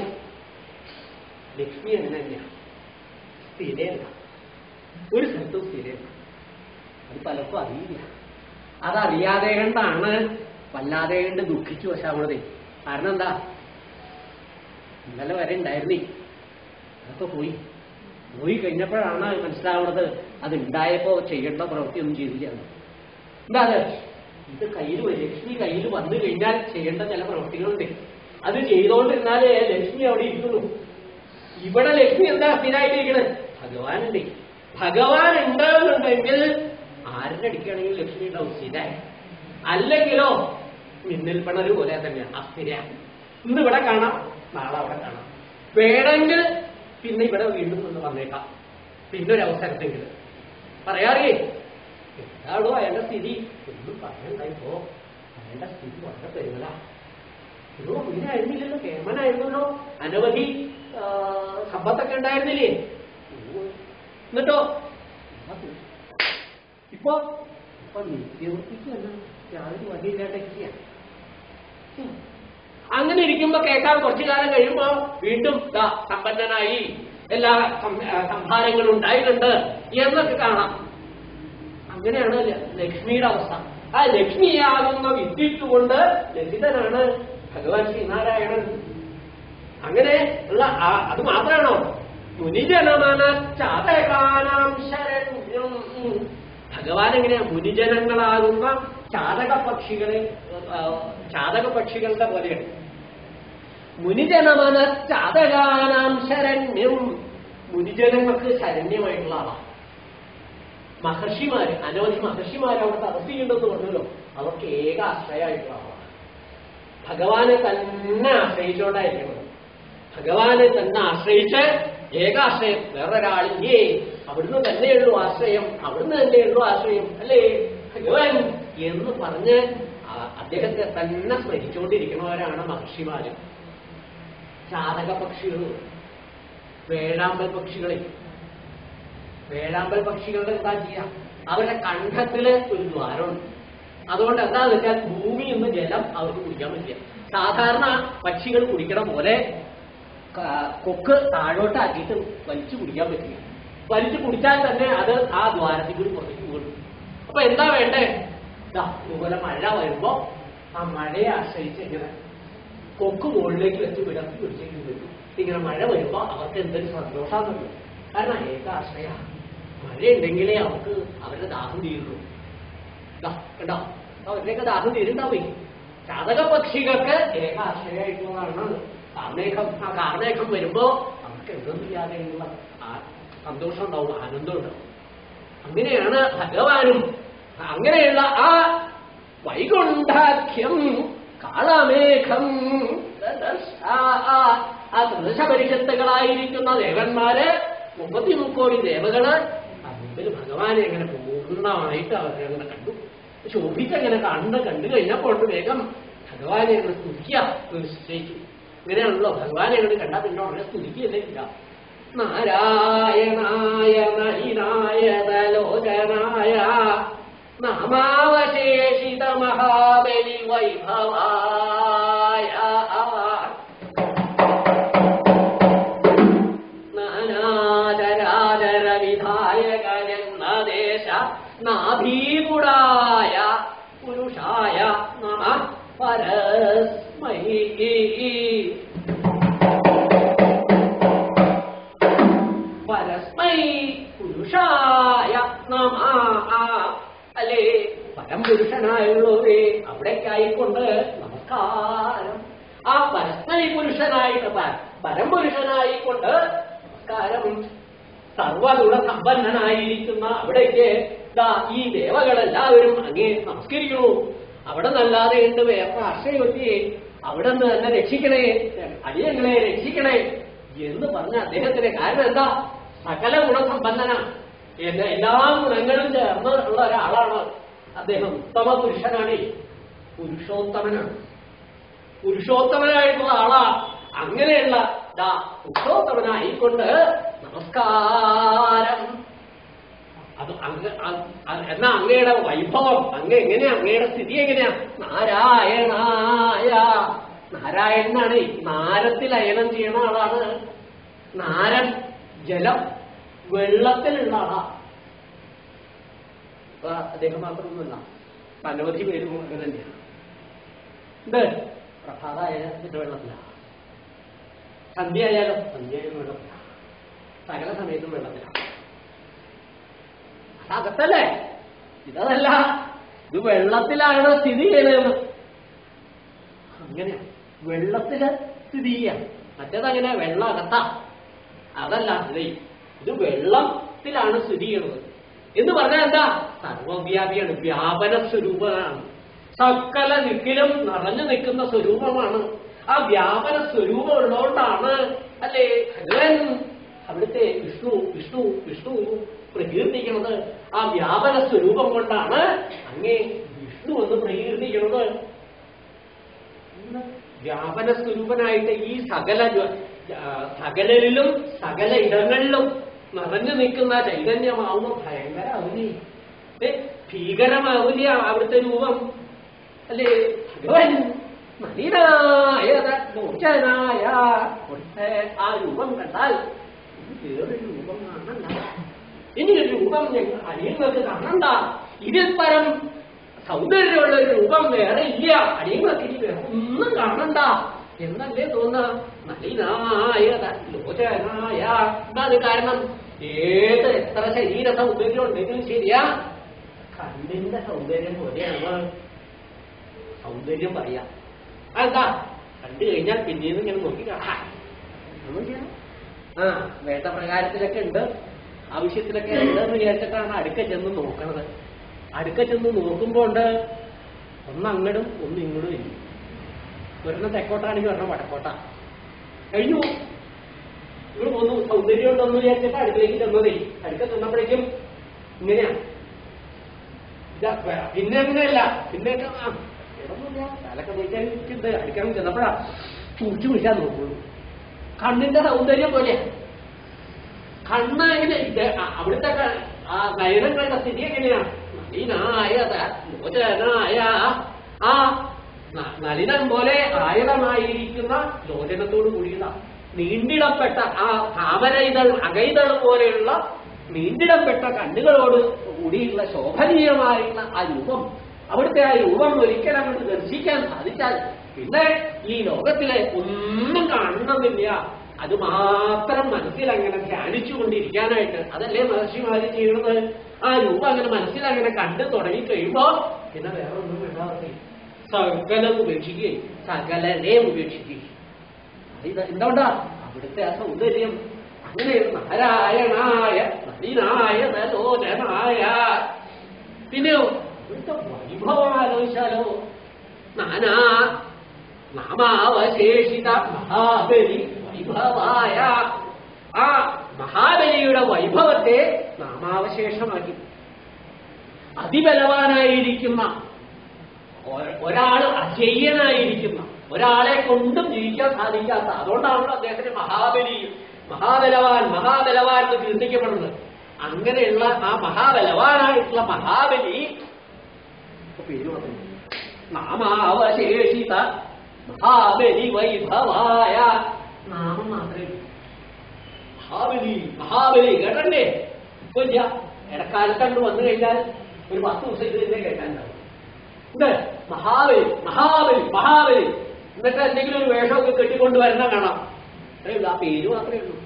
ലക്ഷ്മി അങ്ങനെ തന്നെയാണ് സ്ഥിരയല്ല ഒരു സ്ഥലത്തും സ്ഥിരയല്ല അത് പലർക്കും അറിയില്ല അതറിയാതെ കണ്ടാണ് വല്ലാതെ കണ്ട് ദുഃഖിച്ചു വശാവണതേ കാരണം എന്താ ഇന്നലെ വരെ ഉണ്ടായിരുന്നേ അതൊക്കെ പോയി പോയി കഴിഞ്ഞപ്പോഴാണ് മനസ്സിലാവുന്നത് അത് ഉണ്ടായപ്പോ ചെയ്യേണ്ട പ്രവൃത്തി ഒന്നും ചെയ്തില്ല എന്ന്. എന്താ അത് ഇത് കയ്യിൽ വരും. ലക്ഷ്മി കയ്യിൽ വന്നു കഴിഞ്ഞാൽ ചെയ്യേണ്ട ചില പ്രവൃത്തികളുണ്ട് അത് ചെയ്തോണ്ടിരുന്നാലേ ലക്ഷ്മി അവിടെ ഇരിക്കുള്ളൂ ഇവിടെ ലക്ഷ്മി എന്താ സ്ഥിരമായിട്ടിരിക്കണത് ഭഗവാനുണ്ട് ഭഗവാൻ ഉണ്ടാകുന്നുണ്ടെങ്കിൽ ആരുടെ അടിക്കുകയാണെങ്കിൽ ലക്ഷ്മി ഉണ്ടാവും സ്ഥിരമായി അല്ലെങ്കിലോ മിന്നൽ പണര് പോലെ തന്നെയാണ് അസ്ഥിര ഇന്ന് ഇവിടെ കാണാം നാളെ അവിടെ കാണാം വേണമെങ്കിൽ പിന്നെ ഇവിടെ വീണ്ടും ഒന്ന് വന്നേക്കാം പിന്നെ ഒരു അവസരത്തെങ്കിലും പറയാറിയേ എന്താണോ അയാളുടെ സ്ഥിതി ഒന്നും പറയണ്ടായിപ്പോ അയാളുടെ സ്ഥിതി വളരെ പെരുമല ഇതോ ഇങ്ങനായിരുന്നില്ലല്ലോ കേമനായിരുന്നല്ലോ അനവധി ആ, സമ്പത്തൊക്കെ ഉണ്ടായിരുന്നില്ലേ ഓ, എന്നിട്ടോ ഇപ്പൊ ഇപ്പൊ നിത്യവൃത്തിക്ക് തന്നെ യാതൊരു വകയില്ലാണ്ടിരിക്കുക അങ്ങനെ ഇരിക്കുമ്പോ കേൾക്കാൻ കുറച്ചു കാലം കഴിയുമ്പോ വീണ്ടും ദാ സമ്പന്നനായി എല്ലാ സം- ആ, സംഭാരങ്ങളും ഉണ്ടായിട്ടുണ്ട് എന്നൊക്കെ കാണാം അങ്ങനെയാണ് ല- ലക്ഷ്മിയുടെ അവസ്ഥ ആ ലക്ഷ്മിയാകുന്ന വിദ്യയ്ക്കുകൊണ്ട് ലളിതനാണ് ഭഗവാൻ ശ്രീനാരായണൻ അങ്ങനെ ഉള്ള ആ- അത് മാത്രമാണോ മുനിജനമന ചാതകാനാം ശരണ്യം ഭഗവാൻ എങ്ങനെയാ മുനിജനങ്ങളാകുന്ന ചാതക പക്ഷികളെ ആ, ചാതക പക്ഷികളുടെ പോലെയാണ് മുനിജനമന ചാതകാനാം ശരണ്യം മുനിജനങ്ങൾക്ക് ശരണ്യമായിട്ടുള്ള ആളാണ് മഹർഷിമാര് അനവധി മഹർഷിമാർ അവിടെ തപസ് ചെയ്യേണ്ടെന്ന് പറഞ്ഞല്ലോ അവർക്ക് ഏക ആശ്രയമായിട്ടുള്ള ആളാണ് ഭഗവാനെ തന്നെ ആശ്രയിച്ചുകൊണ്ടായിരിക്കണം ഭഗവാനെ തന്നെ ആശ്രയിച്ച് ഏകാശ്രയം വേറൊരാളില്ലേ അവിടുന്ന് തന്നെയുള്ളൂ ആശ്രയം അവിടുന്ന് തന്നെയുള്ളൂ ആശ്രയം അല്ലേ ഭഗവാൻ എന്ന് പറഞ്ഞ് ആ- അദ്ദേഹത്തെ തന്നെ സ്മരിച്ചുകൊണ്ടിരിക്കുന്നവരാണ് മഹർഷിമാര് ചാതക പക്ഷികൾ വേഴാമ്പൽ പക്ഷികളെ വേഴാമ്പൽ പക്ഷികളുടെ എന്താ ചെയ്യാ അവരുടെ കണ്ഠത്തില് ഒരു ദ്വാരമുണ്ട് അതുകൊണ്ട് എന്താന്ന് വെച്ചാൽ ഭൂമിയിൽ നിന്ന് ജലം അവർക്ക് കുടിക്കാൻ പറ്റില്ല സാധാരണ പക്ഷികൾ കുടിക്കണ പോലെ ക- കൊക്ക് താഴോട്ടാക്കിയിട്ട് വലിച്ചു കുടിക്കാൻ പറ്റില്ല വലിച്ചു കുടിച്ചാൽ തന്നെ അത് ആ ദ്വാരത്തിൽ കൂടി പുറത്തേക്ക് പോകും അപ്പൊ എന്താ വേണ്ടേ ദാ ഇതുപോലെ മഴ വരുമ്പോ ആ മഴയെ ആശ്രയിച്ച് ഇങ്ങനെ കൊക്ക് മുകളിലേക്ക് വെച്ച് വിടർത്തി പിടിച്ചേക്ക് വരും ഇങ്ങനെ മഴ വരുമ്പോ അവർക്ക് എന്തൊരു സന്തോഷാന്നുണ്ട് കാരണം ഏക ആശ്രയ മഴയുണ്ടെങ്കിലേ അവർക്ക് അവരുടെ ദാഹം തീരുള്ളൂ ദാ, കണ്ടോ അവരുടെയൊക്കെ ദാഹം തീരുണ്ടാവേ ചാതക പക്ഷികൾക്ക് ഏക ആശ്രയമായിട്ടുള്ളതാണ് കാർമേഘം ആ കാർമേഘം വരുമ്പോ അവർക്ക് എന്തൊന്നുമില്ലാതെയുള്ള ആ സന്തോഷം ഉണ്ടാവും ആനന്ദം ഉണ്ടാവും അങ്ങനെയാണ് ഭഗവാനും അങ്ങനെയുള്ള ആ വൈകുണ്ഠാഖ്യം കാളമേഘം ആ ആ- ആ ത്രിദശപരിഷത്തുകളായിരിക്കുന്ന ദേവന്മാര് മുപ്പത്തി മുക്കോടി ദേവകള് ആ മുമ്പിൽ ഭഗവാനെ എങ്ങനെ പൂർണ്ണമായിട്ട് അവരെ അങ്ങനെ കണ്ടു ശോഭിച്ചങ്ങനെ കണ്ട് കണ്ടു കഴിഞ്ഞപ്പോൾ വേഗം ഭഗവാനെ അങ്ങനെ സ്തുതിക്കുക നിശ്ചയിച്ചു ഇങ്ങനെയാണല്ലോ ഭഗവാനെ അങ്ങനെ കണ്ടാൽ പിന്നെ ഉടനെ സ്തുതിക്കുകയല്ലേ ഇല്ല നാരായണായ നഹിനായതലോചനായ നാമാവശേഷിത മഹാബലി വൈഭവായ നാനാചരാചര വിധായകനെന്ന ദേശ നാഭീപുടായ പുരുഷായ നമ പരസ്മൈ പരസ്മൈ പുരുഷായ നമ അല്ലേ പരംപുരുഷനായുള്ളവരെ അവിടേക്കായിക്കൊണ്ട് നമസ്കാരം ആ പരസ്മൈ പുരുഷനായിട്ട് പ- പരംപുരുഷനായിക്കൊണ്ട് നമസ്കാരം സർവഗുണ സമ്പന്നനായിരിക്കുന്ന അവിടേക്ക് ദാ ഈ ദേവകളെല്ലാവരും അങ്ങേ നമസ്കരിക്കണു അവിടെ നല്ലാതെ ഉണ്ട് വേറെ ആശ്രയമൊക്കെ അവിടെ നിന്ന് തന്നെ രക്ഷിക്കണേ അടിയങ്ങളെ രക്ഷിക്കണേ എന്ന് പറഞ്ഞ അദ്ദേഹത്തിന്റെ കാരണം എന്താ സകല ഗുണസമ്പന്നന എല്ലാ എല്ലാ ഗുണങ്ങളും ചേർന്ന് ഉള്ള ഒരാളാണ് അദ്ദേഹം ഉത്തമ പുരുഷനാണ് പുരുഷോത്തമനാണ് പുരുഷോത്തമനായിട്ടുള്ള ആളാ അങ്ങനെയുള്ള ദാ പുരുഷോത്തമനായിക്കൊണ്ട് നമസ്കാരം അത് അങ്ങ് അ- അ- എന്നാ അങ്ങയുടെ വൈഭവം അങ്ങ് എങ്ങനെയാ അങ്ങയുടെ സ്ഥിതി എങ്ങനെയാ നാരായണായ നാരായണനാണ് നാരത്തിൽ അയനം ചെയ്യുന്ന ആളാണ് നാരൻ ജലം വെള്ളത്തിലുള്ള ആളാ അപ്പൊ അദ്ദേഹം മാത്രമൊന്നുമല്ല ഇപ്പൊ അനവധി പേരും അങ്ങനെ തന്നെയാണ് ഇത് പ്രഭാതമായ പിന്നെ വെള്ളത്തില സന്ധ്യ ആയാലോ സന്ധ്യ ആയാലും വെള്ളത്തില സകല സമയത്തും വെള്ളത്തിലാണ് അതകത്തല്ലേ ഇതല്ല ഇത് വെള്ളത്തിലാണ് സ്ഥിതി ചെയ്യുന്നത് അങ്ങനെ വെള്ളത്തില് സ്ഥിതി ചെയ്യാം മറ്റേതങ്ങനെ വെള്ളം അകത്താ അതല്ല സ്ഥിതി ഇത് വെള്ളത്തിലാണ് സ്ഥിതി ചെയ്യുന്നത് എന്ന് പറഞ്ഞാൽ എന്താ സർവവ്യാപിയാണ് വ്യാപന സ്വരൂപമാണ് സകല ദിക്കിലും നിറഞ്ഞു നിൽക്കുന്ന സ്വരൂപമാണ് ആ വ്യാപന സ്വരൂപം ഉള്ളതുകൊണ്ടാണ് അല്ലേ ഭഗവൻ അവിടുത്തെ വിഷ്ണു വിഷ്ണു വിഷ്ണു പ്രകീർത്തിക്കുന്നത് ആ വ്യാപന സ്വരൂപം കൊണ്ടാണ് അങ്ങേ വിഷ്ണു എന്ന് പ്രകീർത്തിക്കുന്നത് വ്യാപന സ്വരൂപനായിട്ട് ഈ സകല ജ്വ- ആ, സകലരിലും സകല ഇടങ്ങളിലും നിറഞ്ഞു നിൽക്കുന്ന ചൈതന്യമാവുന്ന ഭയങ്കര അവധി ഭീകരമാവില്ല അവിടുത്തെ രൂപം അല്ലേ ഭഗവൻ മലിനായ മോചനായ അവിടുത്തെ ആ രൂപം കണ്ടാൽ ഇത് വേറൊരു രൂപം കാണണ്ട ഇനി ഒരു രൂപം ഞങ്ങൾ അടിയങ്ങൾക്ക് കാണണ്ട ഇതിൽ പരം സൗന്ദര്യമുള്ള ഒരു രൂപം വേറെ ഇല്ല അടിയങ്ങൾക്ക് ഇനി വേറെ ഒന്നും കാണണ്ട എന്നല്ലേ തോന്നുക നളിനായ ലോചനായ എന്താണ് കാരണം ഏത് എത്ര ശരീര സൗന്ദര്യം ഉണ്ടെങ്കിലും ശരിയാ കണ്ണിന്റെ സൗന്ദര്യം പോലെയാണ് സൗന്ദര്യം പറയാ അതെന്താ കണ്ടു കഴിഞ്ഞാൽ പിന്നീട് ഇങ്ങനെ നോക്കി കാണാം ഒന്നുമില്ല. ആ വേണ്ട പ്രകാരത്തിലൊക്കെ ഉണ്ട് ആവശ്യത്തിലൊക്കെ ഉണ്ട് എന്ന് വിചാരിച്ചിട്ടാണ് അടുക്ക ചെന്ന് നോക്കണത് അടുക്ക ചെന്ന് നോക്കുമ്പോ ഉണ്ട് ഒന്ന് അങ്ങടും ഒന്ന് ഇങ്ങോട്ടും ഇല്ല ഒരെണ്ണം തെക്കോട്ടാണെങ്കിൽ ഒരെണ്ണം വടക്കോട്ടാ കഴിഞ്ഞു ഇവിടെ പോന്നു സൗന്ദര്യം ഉണ്ടെന്ന് വിചാരിച്ചിട്ട് അടുക്കളേക്ക് ചെന്നതേ അടുക്ക ചെന്നപ്പോഴേക്കും ഇങ്ങനെയാണ് ഇതാ വേ- പിന്നെ അങ്ങനെയല്ല പിന്നെ ആ, ഇതൊന്നുമില്ല. കാലൊക്കെ നീക്കാനിരിക്കുന്നുണ്ട് അടുക്കാൻ ചെന്നപ്പോഴാ ചൂച്ചു വിളിക്കാൻ നോക്കുള്ളൂ കണ്ണിന്റെ സൗന്ദര്യം പോലെ കണ്ണ് എങ്ങനെ ഇത് ആ- അവിടുത്തെ ക- ആ നയനങ്ങളുടെ സ്ഥിതി എങ്ങനെയാണ് നളിനായ ലോചനായ ആ ന- നളിനൻ പോലെ ആയതമായിരിക്കുന്ന ലോചനത്തോട് കൂടിയത നീണ്ടിടപ്പെട്ട ആ താമര ഇതൾ അകൈതൾ പോലെയുള്ള നീണ്ടിടപ്പെട്ട കണ്ണുകളോട് കൂടിയുള്ള ശോഭനീയമായിട്ടുള്ള ആ രൂപം അവിടുത്തെ ആ രൂപം ഒരിക്കലും അങ്ങോട്ട് ദർശിക്കാൻ സാധിച്ചാൽ പിന്നെ ഈ ലോകത്തിലെ ഒന്നും കാണണമെന്നില്ല അത് മാത്രം മനസ്സിൽ അങ്ങനെ ധ്യാനിച്ചുകൊണ്ടിരിക്കാനായിട്ട് അതല്ലേ മഹർഷിമാര് ചെയ്യുന്നത് ആ രൂപം അങ്ങനെ മനസ്സിൽ അങ്ങനെ കണ്ടു തുടങ്ങി കഴിയുമ്പോ പിന്നെ വേറെ ഒന്നും വേണ്ടാതെ സകലം ഉപേക്ഷിക്കുകയും സകലനെ ഉപേക്ഷിക്കുകയും ഇത് എന്തുകൊണ്ടാ അവിടുത്തെ ആ സൗന്ദര്യം അങ്ങനെ നാരായണായ നദീനായ നലോചനായ പിന്നെയോ ഇവിടുത്തെ വൈഭവം ആലോചിച്ചാലോ നാനാ നാമാവശേഷിത മഹാബലി വൈഭവായ ആ മഹാബലിയുടെ വൈഭവത്തെ നാമാവശേഷമാക്കി അതിബലവാനായിരിക്കുന്ന ഒ- ഒരാള് അജയ്യനായിരിക്കുന്ന ഒരാളെ കൊണ്ടും ജീവിക്കാൻ സാധിക്കാത്ത അതുകൊണ്ടാണല്ലോ അദ്ദേഹത്തിന് മഹാബലി മഹാബലവാൻ മഹാബലവാൻ എന്ന് കീർത്തിക്കപ്പെടുന്നത് അങ്ങനെയുള്ള ആ മഹാബലവാനായിട്ടുള്ള മഹാബലി ഇപ്പൊ പേര് പറഞ്ഞു നാമാവശേഷിത മഹാബലി വൈഭവായ നാമം മാത്രമേ ഉള്ളൂ. മഹാബലി മഹാബലി കേട്ടണ്ടേ ഇപ്പൊ ഇല്ല ഇടക്കാലത്തണ്ട് വന്നു കഴിഞ്ഞാൽ ഒരു പത്ത് ദിവസം ഇത് തന്നെ കേൾക്കാനുണ്ടാവും ഉണ്ട് മഹാബലി മഹാബലി മഹാബലി എന്നിട്ട് എന്തെങ്കിലും ഒരു വേഷമൊക്കെ കെട്ടിക്കൊണ്ട് വരണ കാണാം അത്രേ ഉള്ളൂ ആ പേര് മാത്രമേ ഉള്ളൂ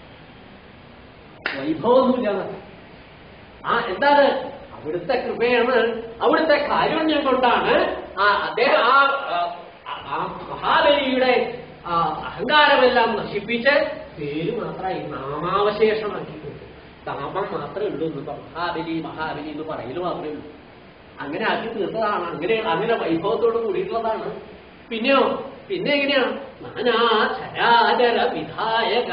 വൈഭവമൊന്നുമില്ല ആ എന്താണ് അവിടുത്തെ കൃപയാണ് അവിടുത്തെ കാരുണ്യം കൊണ്ടാണ് ആ അദ്ദേഹം ആ ആ, ആ മഹാബലിയുടെ ആ അഹങ്കാരമെല്ലാം നശിപ്പിച്ച് പേര് മാത്രമായി നാമാവശേഷമാക്കിയിട്ടുണ്ട് നാമം മാത്രമേ ഉള്ളൂ എന്ന് പറ- മഹാബലി മഹാബലി എന്ന് പറയല് മാത്രമേ ഉള്ളൂ അങ്ങനെ ആക്കി തീർത്തതാണ് അങ്ങനെ അങ്ങനെ വൈഭവത്തോട് കൂടിയിട്ടുള്ളതാണ് പിന്നെയോ പിന്നെ എങ്ങനെയാ നാനാ ചരാചര വിധായക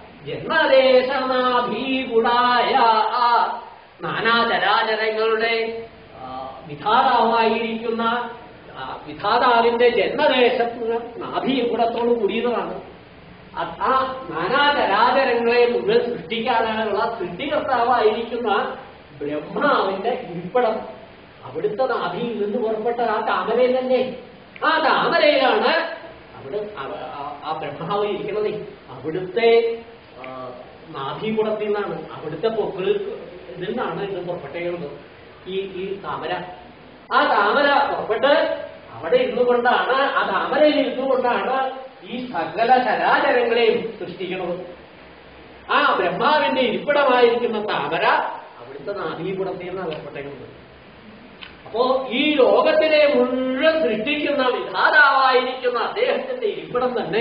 ജന്മദേശനാഭീഗുണായ ആ നാനാ ചരാചരങ്ങളുടെ ആ, വിധാതാവായിരിക്കുന്ന ആ, വിധാതാവിന്റെ ജന്മദേശത്ത് നാഭീഗുണത്തോട് കൂടിയതാണ് അത് ആ നാനാചരാചരങ്ങളെ മുഴുവൻ സൃഷ്ടിക്കാനുള്ള സൃഷ്ടികർത്താവായിരിക്കുന്ന ബ്രഹ്മാവിന്റെ ഇരിപ്പിടം അവിടുത്തെ നാഭിയിൽ നിന്ന് പുറപ്പെട്ട ആ താമരയിലല്ലേ ആ താമരയിലാണ് അവിടെ അവ- ആ- ആ ബ്രഹ്മാവ് ഇരിക്കുന്നത് അവിടുത്തെ ആ, നാഭീകുടത്തിൽ നിന്നാണ് അവിടുത്തെ പൊക്കിൾ ഇതിൽ നിന്നാണ് ഇത് പുറപ്പെട്ടേക്കുന്നത് ഈ ഈ താമര ആ താമര പുറപ്പെട്ട് അവിടെ ഇരുന്നു കൊണ്ടാണ് ആ താമരയിൽ ഇരുന്നു കൊണ്ടാണ് ഈ സകല ചരാചരങ്ങളെയും സൃഷ്ടിക്കുന്നത് ആ ബ്രഹ്മാവിന്റെ ഇരിപ്പിടമായിരിക്കുന്ന താമര അവിടുത്തെ നാദീപുടത്തിൽ നിന്ന് അകപ്പെട്ടേക്കുന്നത് അപ്പോ ഈ ലോകത്തിനെ മുഴുവൻ സൃഷ്ടിക്കുന്ന വിധാതാവായിരിക്കുന്ന അദ്ദേഹത്തിന്റെ ഇരിപ്പിടം തന്നെ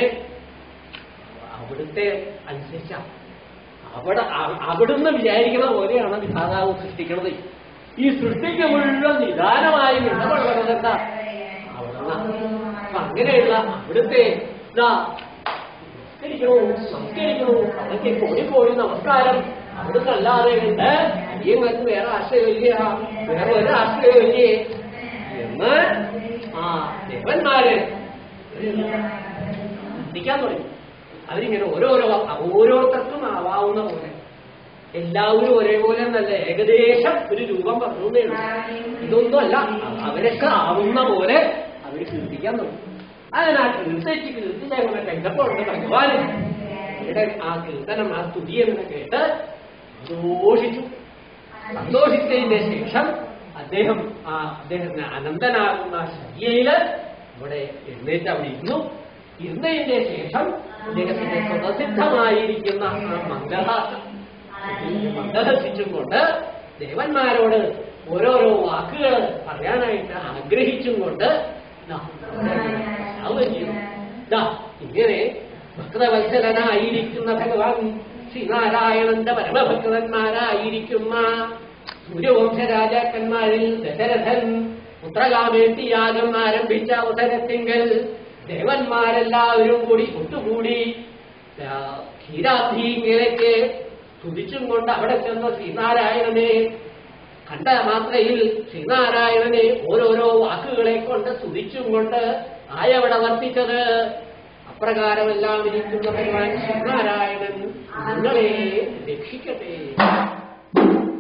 അവിടുത്തെ അനുസരിച്ചാണ് അവിടെ അ- അവിടുന്ന് വിചാരിക്കുന്ന പോലെയാണ് വിധാതാവ് സൃഷ്ടിക്കുന്നത് ഈ സൃഷ്ടിക്ക് മുഴുവൻ നിദാനമായി ഇടപെടുന്നത് എന്താ അവിടുന്ന് അപ്പൊ അങ്ങനെയുള്ള അവിടുത്തെ ഇതാ നമസ്കരിക്കണോ സംസ്കരിക്കണോ അതൊക്കെ ഓടിപ്പോയി നമസ്കാരം അവിടുന്ന് അല്ലാതെ ഉണ്ട് ഈ മറ്റ് വേറെ ആശ്രയമില്ല വേറെ ഒരു ആശ്രയമില്ലേ എന്ന് ആ ദേവന്മാര് ചിന്തിക്കാൻ തുടങ്ങി അവരിങ്ങനെ ഓരോരോ ഓരോരുത്തർക്കും ആവാവുന്ന പോലെ എല്ലാവരും ഒരേപോലെ എന്നല്ല ഏകദേശം ഒരു രൂപം പറഞ്ഞു എന്നേ ഉള്ളൂ. ഇതൊന്നും അല്ല അവരൊക്കെ ആവുന്ന പോലെ അവർ കീർത്തിക്കാൻ തുടങ്ങി അങ്ങനെ ആ കീർത്തിച്ച് കീർത്തിച്ച് അങ്ങനെ കണ്ടപ്പോഴുണ്ട് ഭഗവാന് അവരുടെ ആ കീർത്തനം ആ സ്തുതി എന്ന് കേട്ട് സന്തോഷിച്ചു സന്തോഷിച്ചതിന്റെ ശേഷം അദ്ദേഹം ആ അദ്ദേഹത്തിന് അനന്തനാകുന്ന ശയ്യയില് ഇവിടെ എഴുന്നേറ്റ് അവിടെ ഇരുന്നു ഇരുന്നതിന്റെ ശേഷം അദ്ദേഹത്തിന്റെ സ്വതസിദ്ധമായിരിക്കുന്ന ആ മംഗളാസം മന്ദഹസിച്ചും കൊണ്ട് ദേവന്മാരോട് ഓരോരോ വാക്കുകൾ പറയാനായിട്ട് ആഗ്രഹിച്ചും കൊണ്ട് ദാ അവിടെ ചെയ്യുന്നു. ദാ ഇങ്ങനെ ഭക്തവത്സലനായിരിക്കുന്ന ഭഗവാൻ ശ്രീനാരായണന്റെ പരമഭക്തന്മാരായിരിക്കുന്ന സൂര്യവംശ രാജാക്കന്മാരിൽ ദശരഥൻ പുത്രകാമേത്തി യാഗം ആരംഭിച്ച അവസരത്തിങ്കൽ ദേവന്മാരെല്ലാവരും കൂടി ഒത്തുകൂടി ആ, ക്ഷീരാബ്ധിയിലേക്ക് തുതിച്ചും കൊണ്ട് അവിടെ ചെന്ന ശ്രീനാരായണനെ കണ്ട മാത്രയിൽ ശ്രീനാരായണനെ ഓരോരോ വാക്കുകളെ കൊണ്ട് സ്തുതിച്ചും കൊണ്ട് ആയവിടെ വർത്തിച്ചത് അപ്രകാരമെല്ലാം ഇരിക്കുന്ന ഭഗവാൻ ശ്രീനാരായണൻ നിങ്ങളെ രക്ഷിക്കട്ടെ